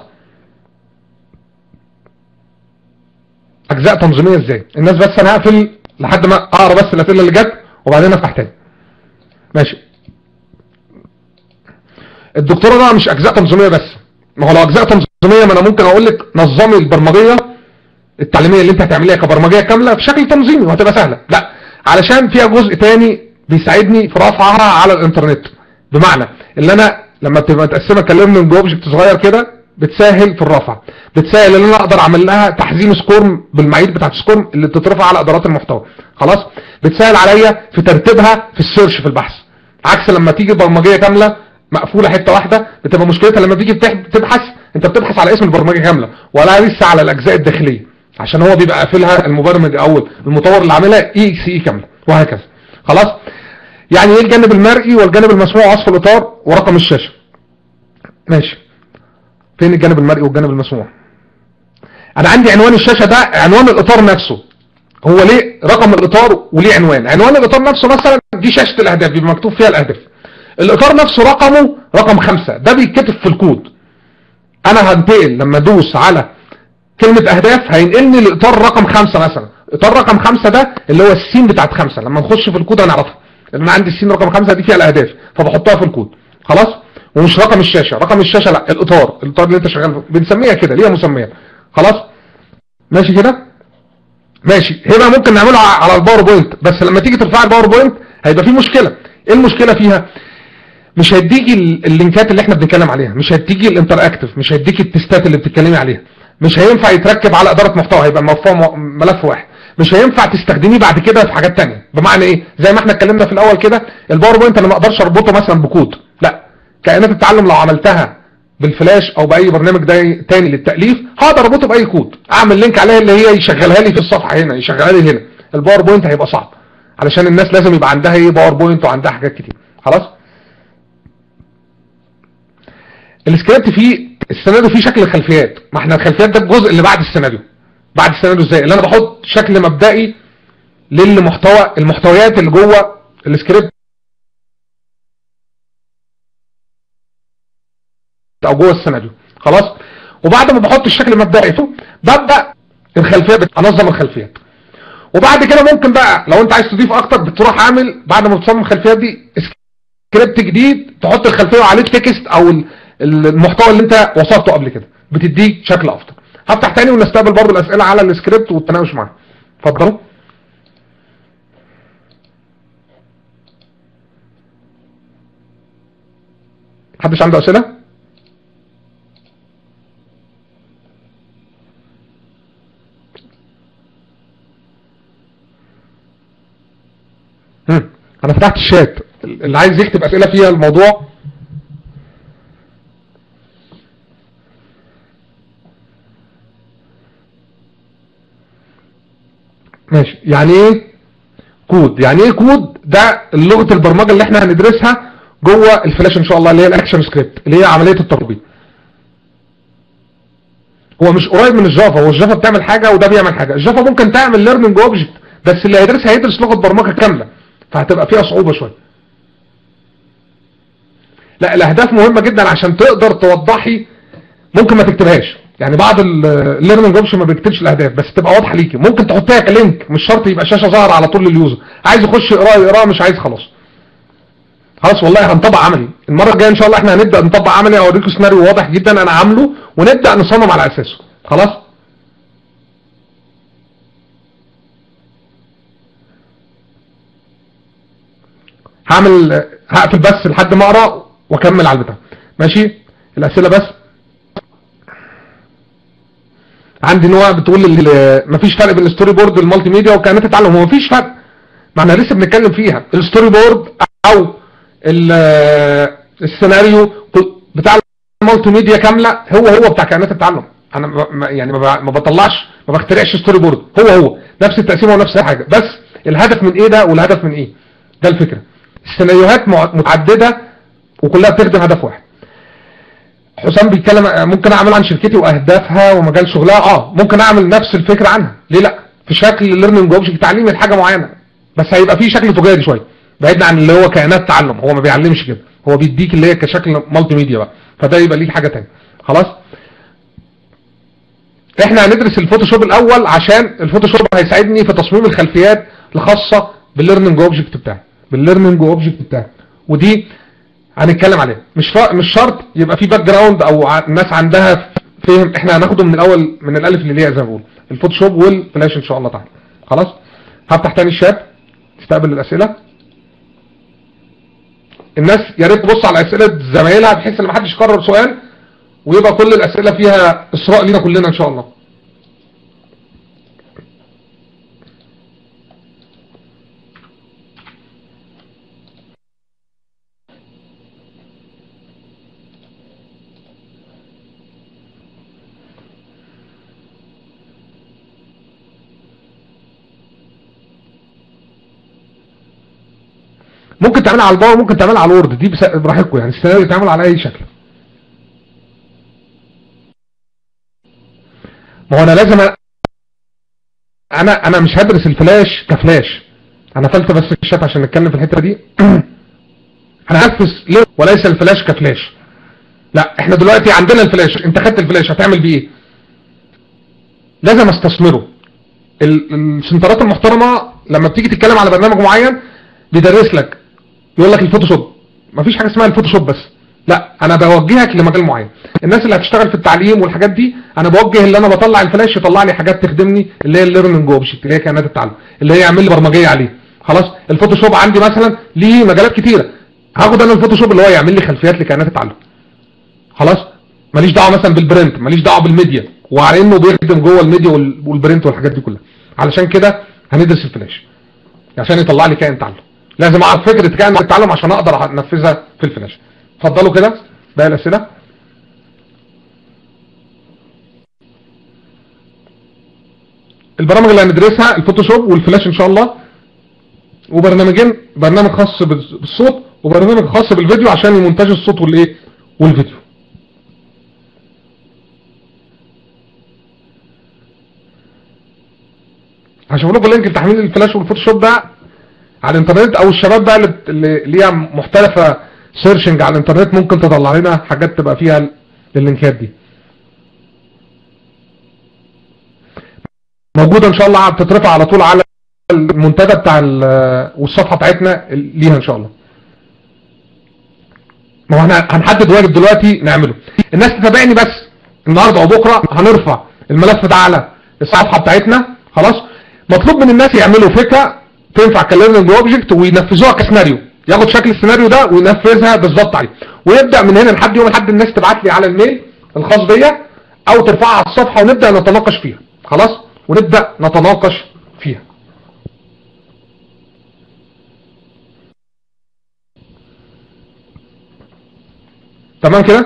اجزاء تنظيميه ازاي الناس بس انا هقفل لحد ما اقرا بس الاسئله اللي جت وبعدين افتح تاني ماشي الدكتوره ده مش اجزاء تنظيميه بس ما هو لو اجزاء تنظيميه ما انا ممكن اقول لك نظمي البرمجيه التعليميه اللي انت هتعمليها كبرمجيه كامله في شكل تنظيمي وهتبقى سهله لا علشان فيها جزء تاني بيساعدني في رفعها على الانترنت بمعنى اللي انا لما بتبقى متقسمه كليرنينج اوبجكت صغير كده بتسهل في الرفع بتسهل ان انا اقدر اعمل لها تحزين سكور بالمعايير بتاعت سكور اللي بتترفع على ادارات المحتوى خلاص بتسهل عليا في ترتيبها في السيرش في البحث عكس لما تيجي برمجيه كامله مقفوله حته واحده بتبقى مشكلتها لما بتيجي بتح- تبحث انت بتبحث على اسم البرمجه كامله ولا لسه على الاجزاء الداخليه عشان هو بيبقى قافلها المبرمج او المطور اللي عاملها اي اكس اي كامله وهكذا خلاص يعني ايه الجانب المرئي والجانب المسموع ووصف الاطار ورقم الشاشه ماشي فين الجانب المرئي والجانب المسموع انا عندي عنوان الشاشه ده عنوان الاطار نفسه هو ليه رقم الاطار وليه عنوان عنوان الاطار نفسه مثلا دي شاشه الاهداف بيبقى مكتوب فيها الاهداف الاطار نفسه رقمه رقم خمسة ده بيتكتب في الكود انا هنتقل لما ادوس على كلمة اهداف هينقلني لاطار رقم خمسة مثلا اطار رقم خمسة ده اللي هو السين بتاعت خمسة لما نخش في الكود هنعرفها لان انا عندي السين رقم خمسة دي فيها الاهداف فبحطها في الكود خلاص ومش رقم الشاشة رقم الشاشة لا الاطار الاطار اللي انت شغال فيه. بنسميها كده ليها مسميات خلاص ماشي كده ماشي هنا ممكن نعمله ع- على الباوربوينت بس لما تيجي ترفع الباوربوينت هيبقى في مشكلة ايه المشكلة فيها مش هيديكي ال- اللينكات اللي احنا بنتكلم عليها مش هيديكي الانتر اكتف مش هيديكي التستات اللي بتتكلمي عليها مش هينفع يتركب على اداره محتوى هيبقى مرفوع م- ملف واحد مش هينفع تستخدميه بعد كده في حاجات تانية بمعنى ايه زي ما احنا اتكلمنا في الاول كده الباوربوينت انا ما اقدرش اربطه مثلا بكود لا كائنات التعلم لو عملتها بالفلاش او باي برنامج ده تاني للتاليف هقدر اربطه باي كود اعمل لينك عليها اللي هي يشغلها لي في الصفحه هنا يشغلها لي هنا الباوربوينت هيبقى صعب علشان الناس لازم يبقى عندها ايه باوربوينت وعندها حاجات كتير خلاص السكريبت فيه السيناريو فيه شكل الخلفيات ما احنا الخلفيات ده الجزء اللي بعد السيناريو بعد السيناريو ازاي اللي انا بحط شكل مبدئي للمحتوى المحتويات اللي جوه السكريبت او جوه السيناريو خلاص وبعد ما بحط الشكل المبدئي فيه ببدا الخلفيه بت- انظم الخلفيات وبعد كده ممكن بقى لو انت عايز تضيف اكتر بتروح عامل بعد ما بتصمم الخلفيات دي سكريبت جديد تحط الخلفيه وعليه تكست او ال- ال- المحتوى اللي انت وصفته قبل كده بتديك شكل افضل هفتح تاني ونستقبل برضو الاسئله على السكريبت والتناقش معاه اتفضلوا محدش عنده اسئله هم. انا فتحت الشات اللي عايز يكتب اسئله فيها الموضوع ماشي يعني ايه كود يعني ايه كود ده لغه البرمجه اللي احنا هندرسها جوه الفلاش ان شاء الله اللي هي الاكشن سكريبت اللي هي عمليه التطبيق هو مش قريب من الجافا هو الجافا بتعمل حاجه وده بيعمل حاجه الجافا ممكن تعمل ليرنينج اوبجكت بس اللي هيدرسها هيدرس لغه برمجه كامله فهتبقى فيها صعوبه شويه لا الاهداف مهمه جدا عشان تقدر توضحي ممكن ما تكتبهاش يعني بعض الليرنينج اوبشن ما بيكتبش الاهداف بس تبقى واضحه ليكي ممكن تحطيها كلينك مش شرط يبقى شاشه ظاهره على طول لليوزر عايز يخش يقرا يقرا مش عايز خلاص خلاص والله هنطبق عملي المره الجايه ان شاء الله احنا هنبدا نطبق عملي اوريكم سيناريو واضح جدا انا عامله ونبدا نصمم على اساسه خلاص هعمل هقفل بس لحد ما اقرا واكمل على البتاع ماشي الاسئله بس عندي نوع بتقول ال- مفيش فرق بين الستوري بورد والمالتي ميديا وكائنات التعلم هو مفيش فرق ما احنا لسه بنتكلم فيها الستوري بورد او ال- السيناريو بتاع المالتي ميديا كامله هو هو بتاع كائنات التعلم انا ما- ما- يعني ما ب- ما بطلعش ما بخترعش ستوري بورد هو هو نفس التقسيمه ونفس الحاجه بس الهدف من ايه ده والهدف من ايه ده الفكره السيناريوهات مع- متعدده وكلها بتخدم هدف واحد حسام بيتكلم ممكن اعمل عن شركتي واهدافها ومجال شغلها اه ممكن اعمل نفس الفكره عنها ليه لا في شكل ليرنينج اوبجكت تعليمي لحاجه معينه بس هيبقى فيه شكل تجاري شويه بعيد عن اللي هو كائنات تعلم هو ما بيعلمش كده هو بيديك اللي هي كشكل مالتي ميديا بقى فده يبقى ليه حاجه ثانيه خلاص احنا هندرس الفوتوشوب الاول عشان الفوتوشوب هيساعدني في تصميم الخلفيات الخاصه بالليرنينج اوبجكت بتاعي بالليرنينج اوبجكت بتاعي ودي هنتكلم عليها مش فا... مش شرط يبقى في باك جراوند او ع... الناس عندها فهم احنا هناخده من الاول من الالف للياء زي ما بقول الفوتوشوب والفلاش ان شاء الله تعالى خلاص هفتح تاني الشات تستقبل الاسئله الناس يا ريت تبص على اسئله زمايلها بحيث ان محدش يكرر سؤال ويبقى كل الاسئله فيها اسراء لينا كلنا ان شاء الله ممكن تعملها على الباور ممكن تعملها على الوورد دي بس- براحتكم يعني السيناريو يتعمل على اي شكل ما هو انا لازم أ- انا انا مش هدرس الفلاش كفلاش انا قفلت بس الشات عشان نتكلم في الحته دي انا هدرس ليه وليس الفلاش كفلاش لا احنا دلوقتي عندنا الفلاش انت خدت الفلاش هتعمل بيه ايه لازم استثمره ال- السنترات المحترمه لما بتيجي تتكلم على برنامج معين بيدرس لك يقول لك الفوتوشوب مفيش حاجه اسمها الفوتوشوب بس لا انا بوجهك لمجال معين الناس اللي هتشتغل في التعليم والحاجات دي انا بوجه اللي انا بطلع الفلاش يطلع لي حاجات تخدمني اللي هي الليرنينج اوبجكت اللي هي كائنات التعلم اللي هي يعمل لي برمجيه عليه خلاص الفوتوشوب عندي مثلا ليه مجالات كتيره هاخد انا الفوتوشوب اللي هو يعمل لي خلفيات لكائنات التعلم خلاص ماليش دعوه مثلا بالبرنت ماليش دعوه بالميديا وعلى انه بيخدم جوه الميديا وال- والبرنت والحاجات دي كلها علشان كده هندرس الفلاش عشان يطلع لي كائن تعلم لازم اعرف فكره كائن التعلم عشان اقدر انفذها في الفلاش اتفضلوا كده باقي الاسئله البرامج اللي هندرسها الفوتوشوب والفلاش ان شاء الله وبرنامجين برنامج خاص بال- بالصوت وبرنامج خاص بالفيديو عشان يمونتاج الصوت والايه والفيديو هشوف لكم لينك لتحميل الفلاش والفوتوشوب ده على الانترنت او الشباب بقى اللي اللي ليها محترفه سيرشنج على الانترنت ممكن تطلع لنا حاجات تبقى فيها اللينكات دي موجوده ان شاء الله بتترفع على طول على المنتدى بتاع ال- والصفحه بتاعتنا ليها ان شاء الله ما هو احنا هنحدد واجب دلوقتي نعمله الناس تتابعني بس النهارده وبكره هنرفع الملف ده على الصفحه بتاعتنا خلاص مطلوب من الناس يعملوا فكره تنفع كليرنينج اوبجكت وينفذوها كسيناريو ياخد شكل السيناريو ده وينفذها بالظبط عليه ويبدا من هنا لحد يوم الاحد الناس تبعت لي على الميل الخاص بيا او ترفعها على الصفحه ونبدا نتناقش فيها خلاص ونبدا نتناقش فيها تمام كده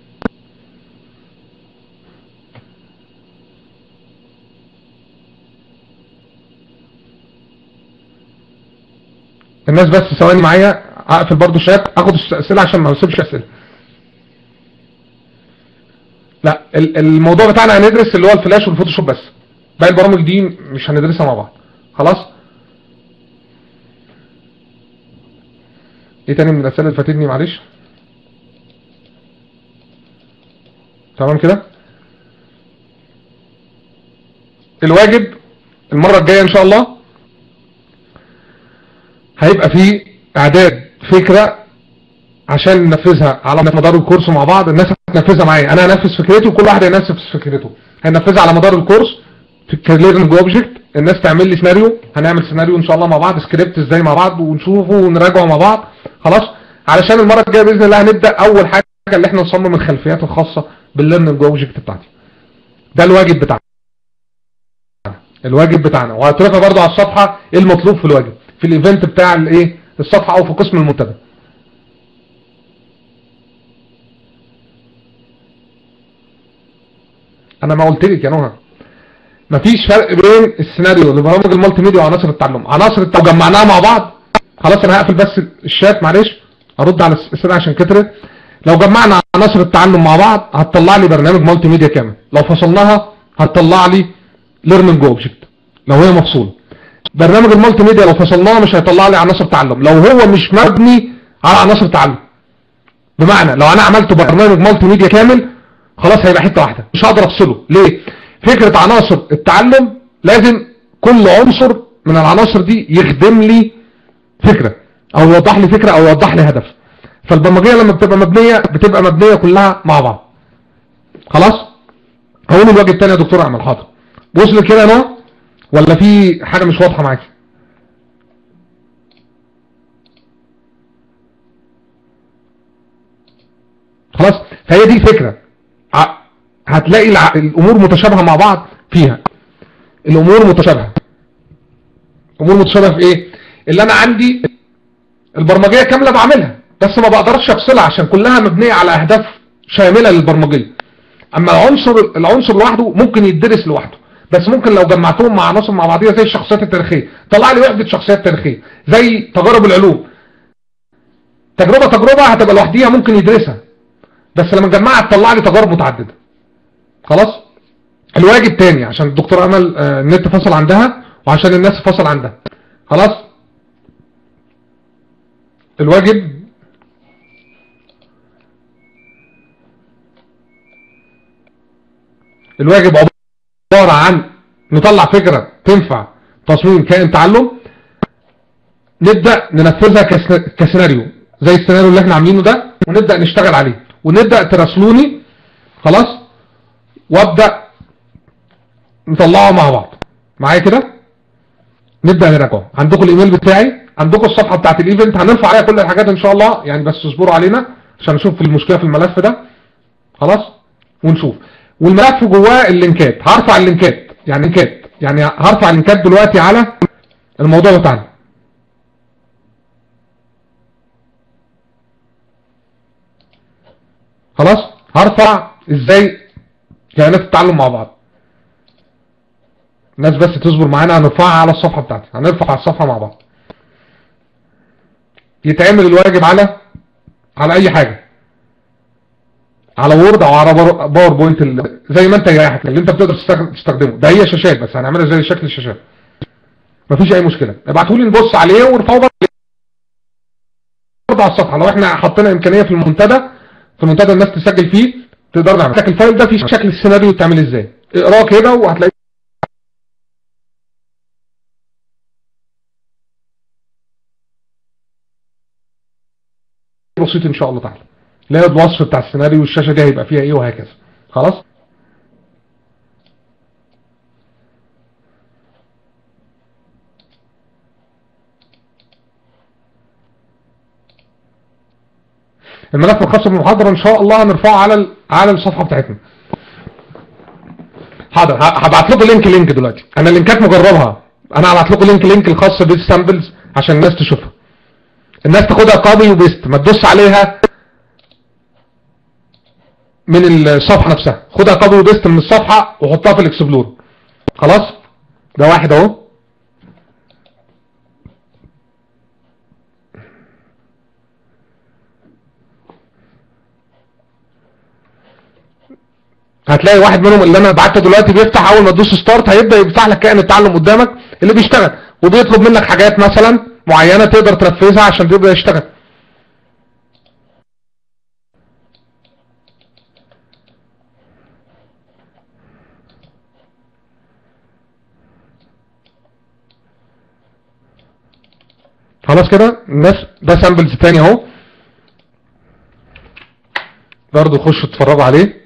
الناس بس ثواني معايا اقفل برضو الشات اخد الاسئله عشان ما نسيبش اسئله لا ال- الموضوع بتاعنا هندرس اللي هو الفلاش والفوتوشوب بس باقي البرامج دي مش هندرسها مع بعض خلاص ايه تاني من الاسئله اللي فاتتني معلش تمام كده الواجب المره الجايه ان شاء الله هيبقى فيه اعداد فكرة عشان ننفذها على مدار الكورس مع بعض الناس هتنفذها معايا انا هنفذ فكرتي وكل واحد هينفذ فكرته هننفذها على مدار الكورس في الكليرنج اوبجكت الناس تعمل لي سيناريو هنعمل سيناريو ان شاء الله مع بعض سكريبت ازاي مع بعض ونشوفه ونراجعه مع بعض خلاص علشان المره الجايه باذن الله هنبدا اول حاجه اللي احنا نصمم الخلفيات الخاصه بالليرنينج اوبجكت بتاعتي ده الواجب بتاعنا الواجب بتاعنا وهترفع برضو على الصفحه ايه المطلوب في الواجب في الايفنت بتاع الايه الصفحه او في قسم المنتدى انا ما قلت لك يا نهى مفيش فرق بين السيناريو لبرامج المالتي ميديا وعناصر التعلم عناصر التعلم جمعناها مع بعض خلاص انا هقفل بس الشات معلش ارد على الاسئله عشان كترت لو جمعنا عناصر التعلم مع بعض هتطلع لي برنامج مالتي ميديا كامل لو فصلناها هتطلع لي ليرنينج اوبجكت لو هي مفصوله برنامج المالتي ميديا لو فصلناه مش هيطلع لي عناصر تعلم لو هو مش مبني على عناصر تعلم بمعنى لو انا عملت برنامج مالتي ميديا كامل خلاص هيبقى حته واحده مش هقدر افصله ليه فكره عناصر التعلم لازم كل عنصر من العناصر دي يخدم لي فكره او يوضح لي فكره او يوضح لي هدف فالبرمجيه لما بتبقى مبنيه بتبقى مبنيه كلها مع بعض خلاص هقول الواجب تاني يا دكتور اعمل حاضر وصل كده يا نوع ولا في حاجه مش واضحه معاكي خلاص فهي دي الفكره ع- هتلاقي الع- الامور متشابهه مع بعض فيها الامور متشابهه امور متشابهه في ايه اللي انا عندي البرمجيه كامله بعملها بس ما بقدرش افصلها عشان كلها مبنيه على اهداف شامله للبرمجيه اما العنصر العنصر لوحده ممكن يدرس لوحده بس ممكن لو جمعتهم مع عناصر مع بعضيها زي الشخصيات التاريخيه طلع لي وحده شخصيات تاريخيه زي تجارب العلوم تجربة تجربة هتبقى لوحديها ممكن يدرسها بس لما نجمعها تطلع لي تجارب متعددة خلاص الواجب تاني عشان الدكتور امل آه، النت فصل عندها وعشان الناس فصل عندها خلاص الواجب الواجب عبارة عن نطلع فكرة تنفع تصميم كائن تعلم نبدأ ننفذها كس- كسيناريو زي السيناريو اللي احنا عاملينه ده ونبدأ نشتغل عليه ونبدأ تراسلوني خلاص وابدأ نطلعه مع بعض معايا كده نبدأ نراجعه عندكم الايميل بتاعي عندكم الصفحة بتاعت الايفنت هنرفع عليها كل الحاجات ان شاء الله يعني بس اصبروا علينا عشان نشوف المشكلة في الملف ده خلاص ونشوف والملف جواه اللينكات هرفع اللينكات يعني لينكات يعني هرفع اللينكات دلوقتي على الموضوع بتاعنا خلاص هرفع ازاي كائنات التعلم مع بعض الناس بس تصبر معانا هنرفعها على الصفحة بتاعتي هنرفع على الصفحة مع بعض يتعمل الواجب على على اي حاجة على وورد او على بار- باوربوينت ال- زي ما انت يريحك اللي انت بتقدر تستخ- تستخدمه ده هي شاشات بس هنعملها زي شكل الشاشات مفيش اي مشكلة ابعتوا لي نبص عليه ونرفعه برضه على الصفحة لو احنا حطينا امكانية في المنتدى في المنتدى الناس تسجل فيه تقدر نعمل لك الفايل ده فيه شكل السيناريو بتعمل ازاي اقراه كده وهتلاقي بسيط ان شاء الله تعالى لا الوصف بتاع السيناريو والشاشة دي هيبقى فيها ايه وهكذا خلاص الملف الخاص بالمحاضرة ان شاء الله هنرفعه على ال- على الصفحة بتاعتنا حاضر ه- هبعت لكم لينك لينك دلوقتي انا اللينكات مجربها انا هبعت لكم لينك لينك الخاص بالسامبلز عشان الناس تشوفها الناس تاخدها كوبي وبيست ما تدوس عليها من الصفحة نفسها خدها كوبي وبيست من الصفحة وحطها في الاكسبلور خلاص ده واحد اهو هتلاقي واحد منهم اللي انا بعته دلوقتي بيفتح اول ما تدوس ستارت هيبدا يفتح لك كائن التعلم قدامك اللي بيشتغل وبيطلب منك حاجات مثلا معينه تقدر تنفذها عشان تبدا يشتغل خلاص كده الناس ده سامبلز تاني اهو برضه خشوا اتفرجوا عليه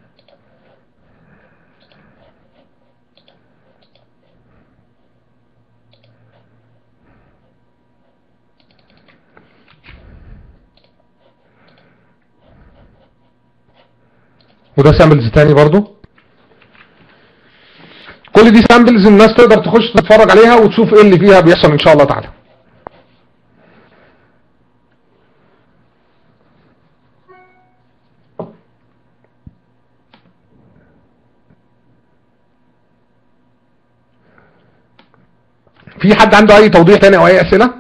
وده سامبلز تاني برضو كل دي سامبلز الناس تقدر تخش تتفرج عليها وتشوف ايه اللي فيها بيحصل ان شاء الله تعالى في حد عنده اي توضيح تاني او اي اسئله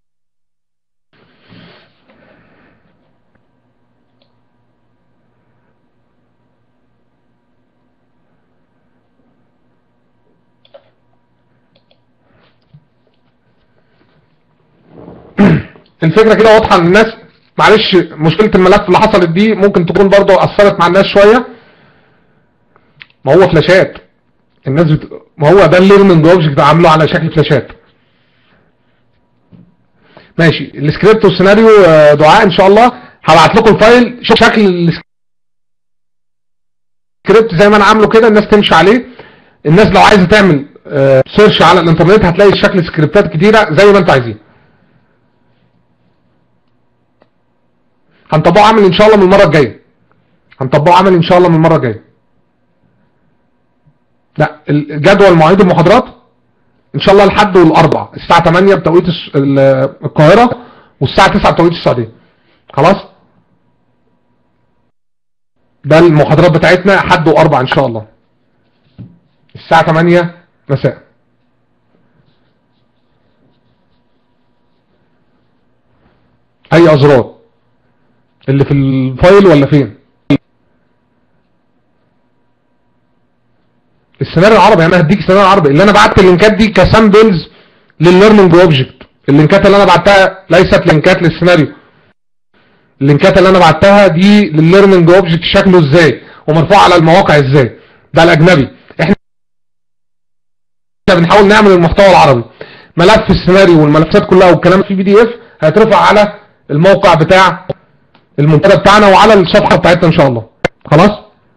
الفكره كده واضحه للناس معلش مشكله الملف اللي حصلت دي ممكن تكون برضه اثرت مع الناس شويه ما هو فلاشات الناس بت... ما هو ده الليرنينج اوبجكت عامله على شكل فلاشات ماشي السكريبت والسيناريو آه، دعاء ان شاء الله هبعت لكم الفايل شوف شكل السكريبت زي ما انا عامله كده الناس تمشي عليه الناس لو عايزه تعمل آه، سيرش على الانترنت هتلاقي شكل سكريبتات كتيره زي ما انتوا عايزين هنطبقه عمل ان شاء الله من المره الجايه هنطبقه عمل ان شاء الله من المره الجايه لا الجدول مواعيد المحاضرات ان شاء الله الحد والاربع الساعه 8 بتوقيت الس- ال- القاهره والساعه 9 بتوقيت السعوديه خلاص ده المحاضرات بتاعتنا حد واربع ان شاء الله الساعه 8 مساء اي ازرار اللي في الفايل ولا فين السيناريو العربي انا هديك السيناريو العربي اللي انا بعت اللينكات دي كسامبلز للليرنينج اوبجكت اللينكات اللي انا بعتها ليست لينكات للسيناريو اللينكات اللي انا بعتها دي للليرنينج اوبجكت شكله ازاي ومرفوع على المواقع ازاي ده الاجنبي احنا بنحاول نعمل المحتوى العربي ملف السيناريو والملفات كلها والكلام في بي دي اف هيترفع على الموقع بتاع المنتدى بتاعنا وعلى الصفحه بتاعتنا ان شاء الله خلاص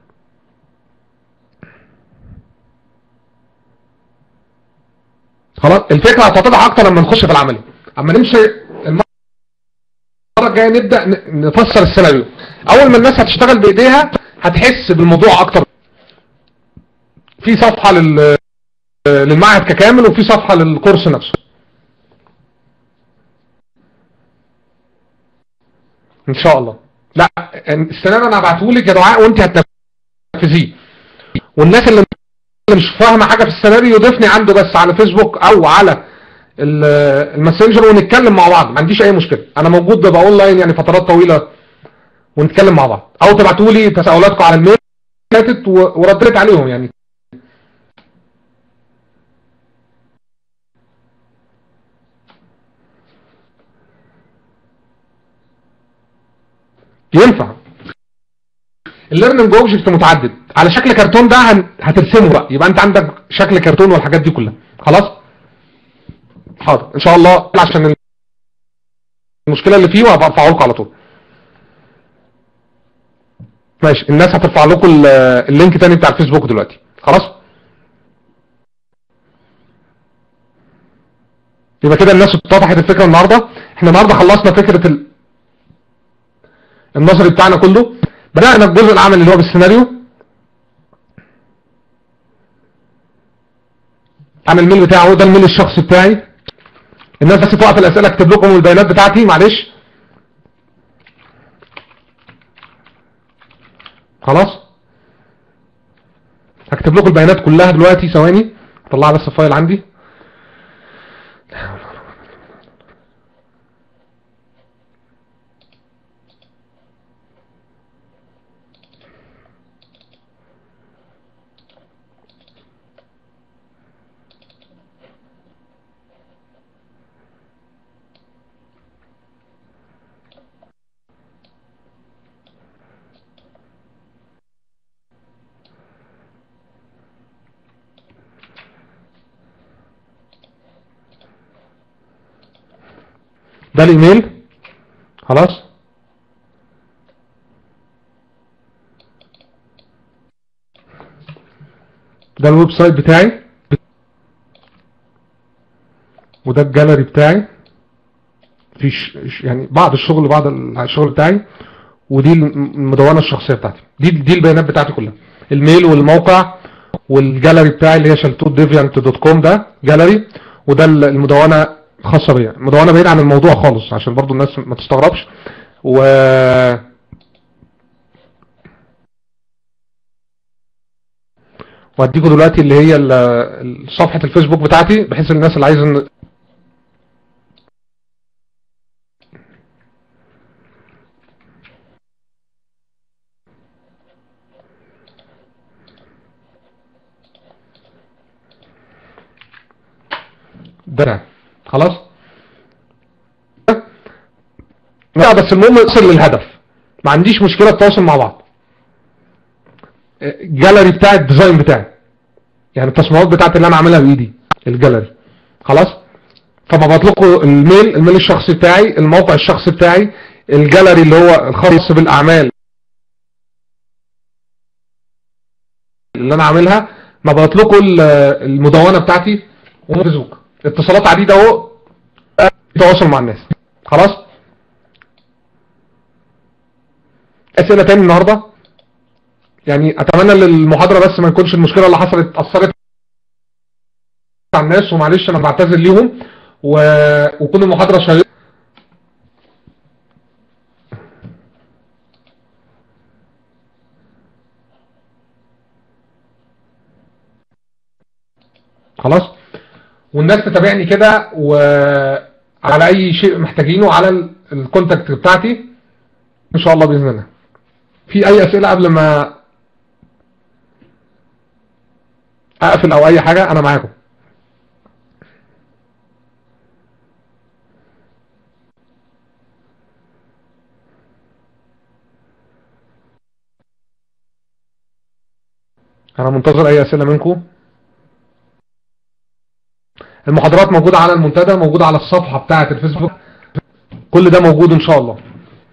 خلاص الفكره هتتضح اكتر لما نخش في العملي اما نمشي المره الجايه نبدا ن- نفسر السيناريو اول ما الناس هتشتغل بايديها هتحس بالموضوع اكتر في صفحه لل للمعهد ككامل وفي صفحه للكورس نفسه ان شاء الله لا السيناريو انا هبعتهولك يا دعاء وانت هتنفذيه والناس اللي اللي مش فاهمه حاجه في السيناريو ضيفني عنده بس على فيسبوك او على ال- الماسنجر ونتكلم مع بعض ما عنديش اي مشكله انا موجود ببقى اونلاين يعني فترات طويله ونتكلم مع بعض او تبعتوا لي تساؤلاتكم على الميل فاتت و- ورديت عليهم يعني ينفع الليرنينج اوبجكت متعدد على شكل كرتون ده هن- هترسمه بقى يبقى انت عندك شكل كرتون والحاجات دي كلها خلاص حاضر ان شاء الله عشان المشكله اللي فيه وهبقى ارفعه لكم على طول ماشي الناس هترفع لكم ال- اللينك تاني بتاع الفيسبوك دلوقتي خلاص يبقى كده الناس اتضحت الفكره النهارده احنا النهارده خلصنا فكره ال... النظري بتاعنا كله بدأنا الجزء العملي اللي هو بالسيناريو عامل الميل بتاعه ده الميل الشخصي بتاعي الناس بس توقف الاسئله اكتب لكم البيانات بتاعتي معلش خلاص هكتب لكم البيانات كلها دلوقتي ثواني اطلعها بس الفايل عندي ده الايميل خلاص ده الويب سايت بتاعي وده الجاليري بتاعي في ش... ش- يعني بعض الشغل بعض الشغل بتاعي ودي المدونه الشخصيه بتاعتي دي دي البيانات بتاعتي كلها الميل والموقع والجاليري بتاعي اللي هي شلتوت ديفيانت دوت كوم ده جاليري وده المدونه خاصه بيا مدونه بعيد عن الموضوع خالص عشان برضو الناس ما تستغربش و وهديكوا دلوقتي اللي هي ال- ال- صفحة الفيسبوك بتاعتي بحيث الناس اللي عايزة إن- ده خلاص لا بس المهم يوصل للهدف ما عنديش مشكلة التواصل مع بعض الجاليري بتاع الديزاين بتاعي يعني التصميمات بتاعتي اللي انا عاملها بايدي الجاليري خلاص فببعت لكم الميل الميل الشخصي بتاعي الموقع الشخصي بتاعي الجاليري اللي هو الخاص بالاعمال اللي انا عاملها ببعت لكم ال- المدونه بتاعتي وفيسبوك اتصالات عديده اهو تواصل مع الناس خلاص اسئله تاني النهارده يعني اتمنى ان المحاضره بس ما يكونش المشكله اللي حصلت اثرت على الناس ومعلش انا بعتذر ليهم و... وكل المحاضره شيقه خلاص والناس تتابعني كده وعلى اي شيء محتاجينه على ال- الكونتاكت بتاعتي ان شاء الله باذن الله في اي اسئله قبل ما اقفل او اي حاجه انا معاكم انا منتظر اي اسئله منكم المحاضرات موجوده على المنتدى موجوده على الصفحه بتاعه الفيسبوك كل ده موجود ان شاء الله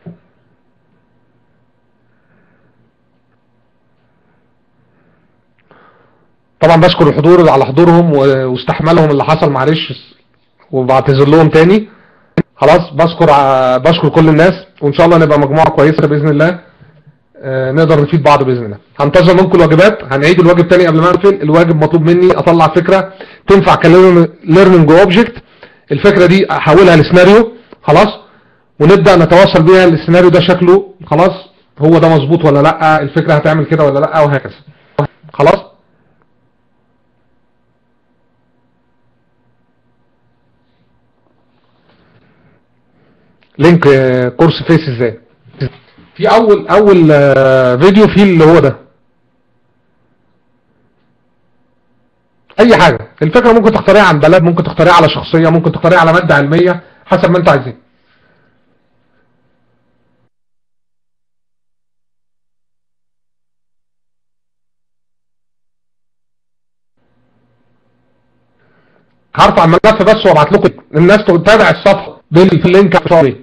طبعا بشكر الحضور على حضورهم و- واستحمالهم اللي حصل معلش وبعتذر لهم تاني خلاص بشكر ع- بشكر كل الناس وان شاء الله نبقى مجموعه كويسه باذن الله آه، نقدر نفيد بعض باذن الله هنتظر منكم الواجبات هنعيد الواجب تاني قبل ما اقفل الواجب مطلوب مني اطلع فكره تنفع كليرنينج اوبجكت الفكره دي احولها لسيناريو خلاص ونبدا نتواصل بيها السيناريو ده شكله خلاص هو ده مظبوط ولا لا الفكره هتعمل كده ولا لا وهكذا خلاص لينك آه، كورس فيس ازاي في اول اول آه، فيديو فيه اللي هو ده اي حاجه الفكره ممكن تختاريها عن بلد ممكن تختاريها على شخصيه ممكن تختاريها على ماده علميه حسب ما انت عايزين هرفع الملف بس وابعت لكم الناس تتابع الصفحه بال- في اللينك في الصفحة دي.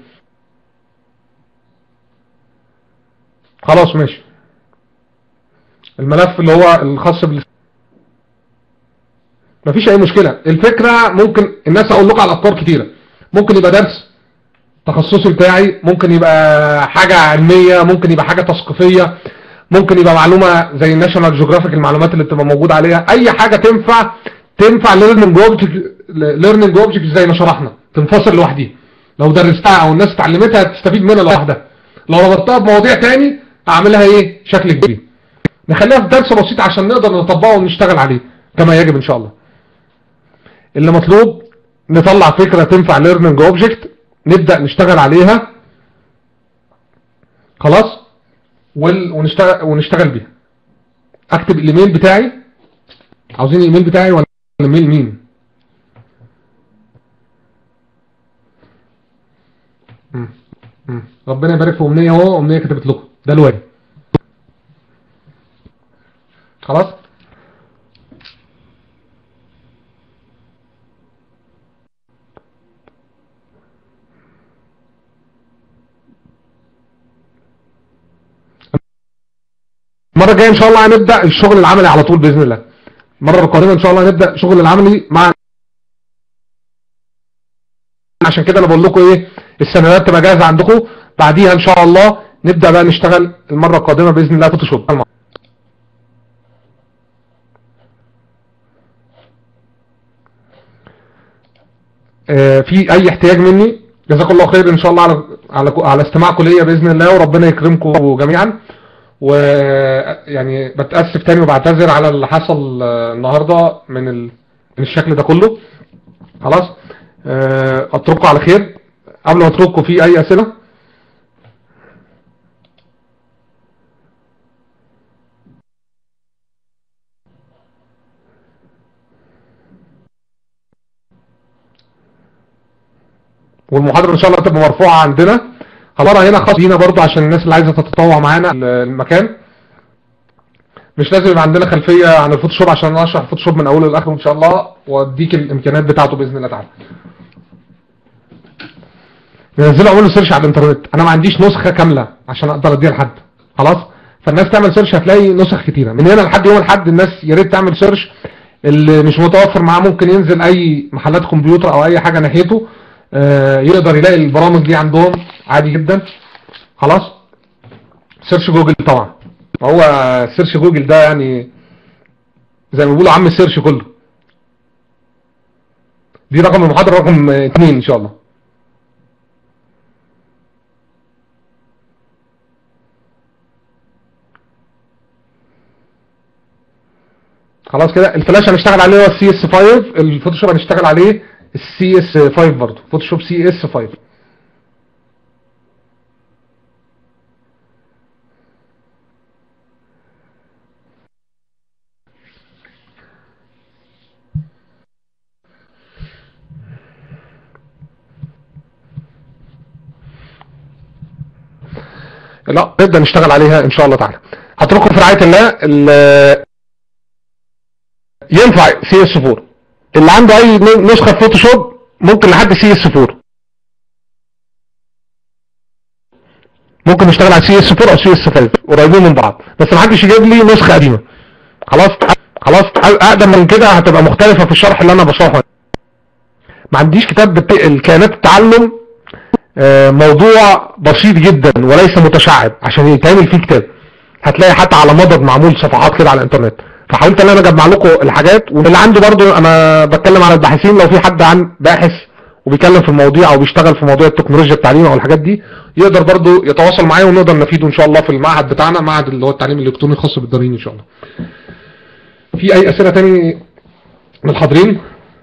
خلاص ماشي الملف اللي هو الخاص بال مفيش اي مشكله الفكره ممكن الناس اقول لكم على افكار كتيره ممكن يبقى درس تخصصي بتاعي ممكن يبقى حاجه علميه ممكن يبقى حاجه تثقيفيه ممكن يبقى معلومه زي الناشونال جيوغرافيك المعلومات اللي بتبقى موجوده عليها اي حاجه تنفع تنفع ليرنينج اوبجكت ليرنينج اوبجكت زي ما شرحنا تنفصل لوحديها لو درستها او الناس اتعلمتها تستفيد منها لوحدها لو ربطتها بمواضيع تاني اعملها ايه شكل كبير نخليها في درس بسيط عشان نقدر نطبقه ونشتغل عليه كما يجب ان شاء الله اللي مطلوب نطلع فكرة تنفع ليرنينج اوبجكت نبدأ نشتغل عليها خلاص وال- ونشتغل ونشتغل بيها اكتب الايميل بتاعي عاوزين الايميل بتاعي ولا الايميل مين مم. مم. ربنا يبارك في امنيه اهو امنيه كتبت لكم ده الواجب خلاص المره الجايه ان شاء الله هنبدا الشغل العملي على طول باذن الله المره القادمه ان شاء الله هنبدا الشغل العملي مع عشان كده انا بقول لكم ايه السندات تبقى جاهزه عندكم بعديها ان شاء الله نبدا بقى نشتغل المره القادمه باذن الله فوتوشوب آه، في اي احتياج مني جزاكم الله خير ان شاء الله على على على استماعكم ليا باذن الله وربنا يكرمكم جميعا ويعني بتاسف تاني وبعتذر على اللي حصل آه، النهارده من ال... من الشكل ده كله خلاص آه، اترككم على خير قبل ما اترككم في اي اسئله والمحاضره ان شاء الله تبقى مرفوعه عندنا خلاص هنا خاص بينا برضو عشان الناس اللي عايزه تتطوع معانا المكان مش لازم يبقى عندنا خلفيه عن الفوتوشوب عشان انا اشرح الفوتوشوب من اوله لاخره ان شاء الله واديك الامكانيات بتاعته باذن الله تعالى ننزله اعمل له سيرش على الانترنت انا ما عنديش نسخه كامله عشان اقدر اديها لحد خلاص فالناس تعمل سيرش هتلاقي نسخ كتيره من هنا لحد يوم الاحد الناس يا ريت تعمل سيرش اللي مش متوفر معاه ممكن ينزل اي محلات كمبيوتر او اي حاجه ناحيته آه، يقدر يلاقي البرامج دي عندهم عادي جدا خلاص سيرش جوجل طبعا هو سيرش جوجل ده يعني زي ما بيقولوا عم السيرش كله دي رقم المحاضرة رقم اتنين ان شاء الله خلاص كده الفلاش هنشتغل عليه هو السي اس 5 الفوتوشوب هنشتغل عليه السي اس 5 برضه فوتوشوب سي اس 5 لا نبدا نشتغل عليها ان شاء الله تعالى هترككم في رعايه الله ال- ينفع سي اس 4 اللي عنده اي نسخه فوتوشوب ممكن لحد سي اس 4 ممكن نشتغل على سي اس 4 او سي اس 5 قريبين من بعض بس ما حدش يجيب لي نسخه قديمه خلاص خلاص اقدم من كده هتبقى مختلفه في الشرح اللي انا بشرحه ما عنديش كتاب بت- الكيانات التعلم آه، موضوع بسيط جدا وليس متشعب عشان يتعمل فيه كتاب هتلاقي حتى على مضض معمول صفحات كده على الانترنت فحاولت ان انا اجمع لكم الحاجات واللي عنده برضو انا بتكلم على الباحثين لو في حد عن باحث وبيتكلم في المواضيع او بيشتغل في موضوع التكنولوجيا التعليم او الحاجات دي يقدر برضو يتواصل معايا ونقدر نفيده ان شاء الله في المعهد بتاعنا معهد اللي هو التعليم الالكتروني الخاص بالدارين ان شاء الله في اي اسئله تاني من الحاضرين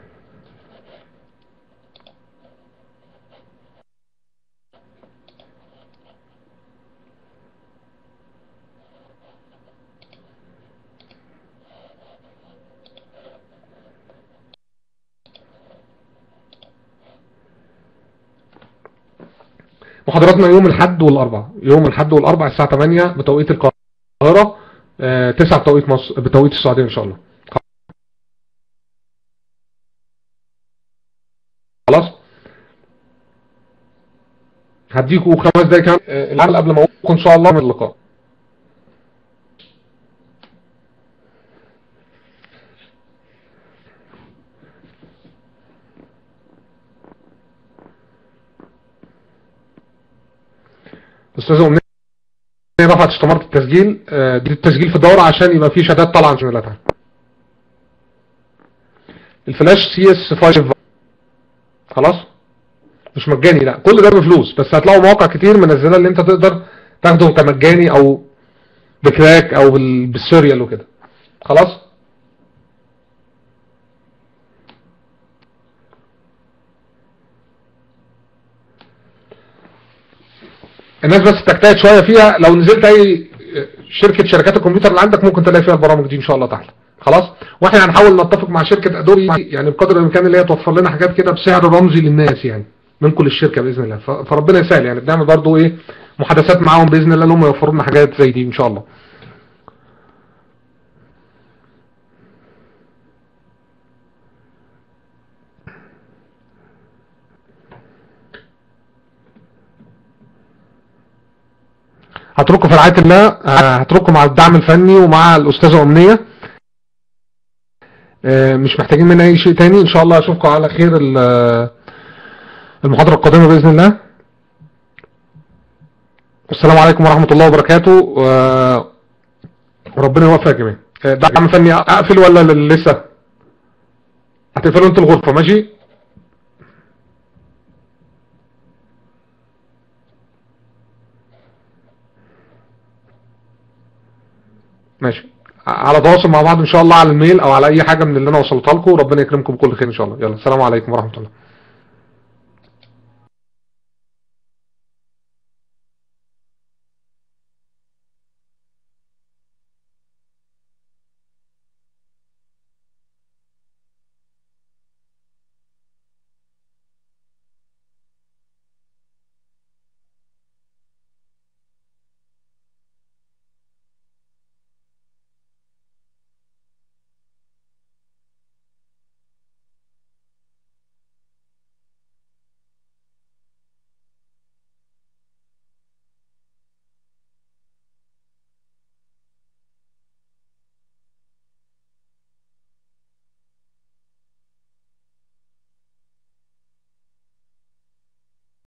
محاضراتنا يوم الاحد والاربعاء يوم الاحد والاربعاء الساعه 8 بتوقيت القاهره آه، 9 بتوقيت مصر بتوقيت السعوديه ان شاء الله خلاص هديكوا خمس دقايق كمان آه، العمل قبل ما اقول ان شاء الله من اللقاء استاذه امنيه رفعت استمارة التسجيل آه، دي التسجيل في الدورة عشان يبقى في شهادات طالعة عن زميلاتها الفلاش سي اس 5 خلاص مش مجاني لا كل ده بفلوس بس هتلاقوا مواقع كتير منزله اللي انت تقدر تاخده كمجاني او بكراك او بال- بالسيريال وكده خلاص الناس بس تجتهد شويه فيها لو نزلت اي شركه شركات الكمبيوتر اللي عندك ممكن تلاقي فيها البرامج دي ان شاء الله تعالى خلاص واحنا هنحاول نتفق مع شركه ادوبي يعني بقدر الامكان اللي هي توفر لنا حاجات كده بسعر رمزي للناس يعني ننقل الشركه باذن الله ف- فربنا يسهل يعني بنعمل برضو ايه محادثات معاهم باذن الله ان هم يوفروا لنا حاجات زي دي ان شاء الله هتركوا في رعايه الله آه، هتركوا مع الدعم الفني ومع الاستاذه امنيه آه، مش محتاجين مني اي شيء تاني ان شاء الله اشوفكم على خير ال- المحاضره القادمه باذن الله السلام عليكم ورحمه الله وبركاته و- وربنا يوفق يا جميع آه، دعم فني اقفل ولا لسه هتقفلوا انتوا الغرفه ماشي ماشي على تواصل مع بعض ان شاء الله على الميل او على اي حاجه من اللي انا وصلتها لكم وربنا يكرمكم بكل خير ان شاء الله يلا السلام عليكم ورحمه الله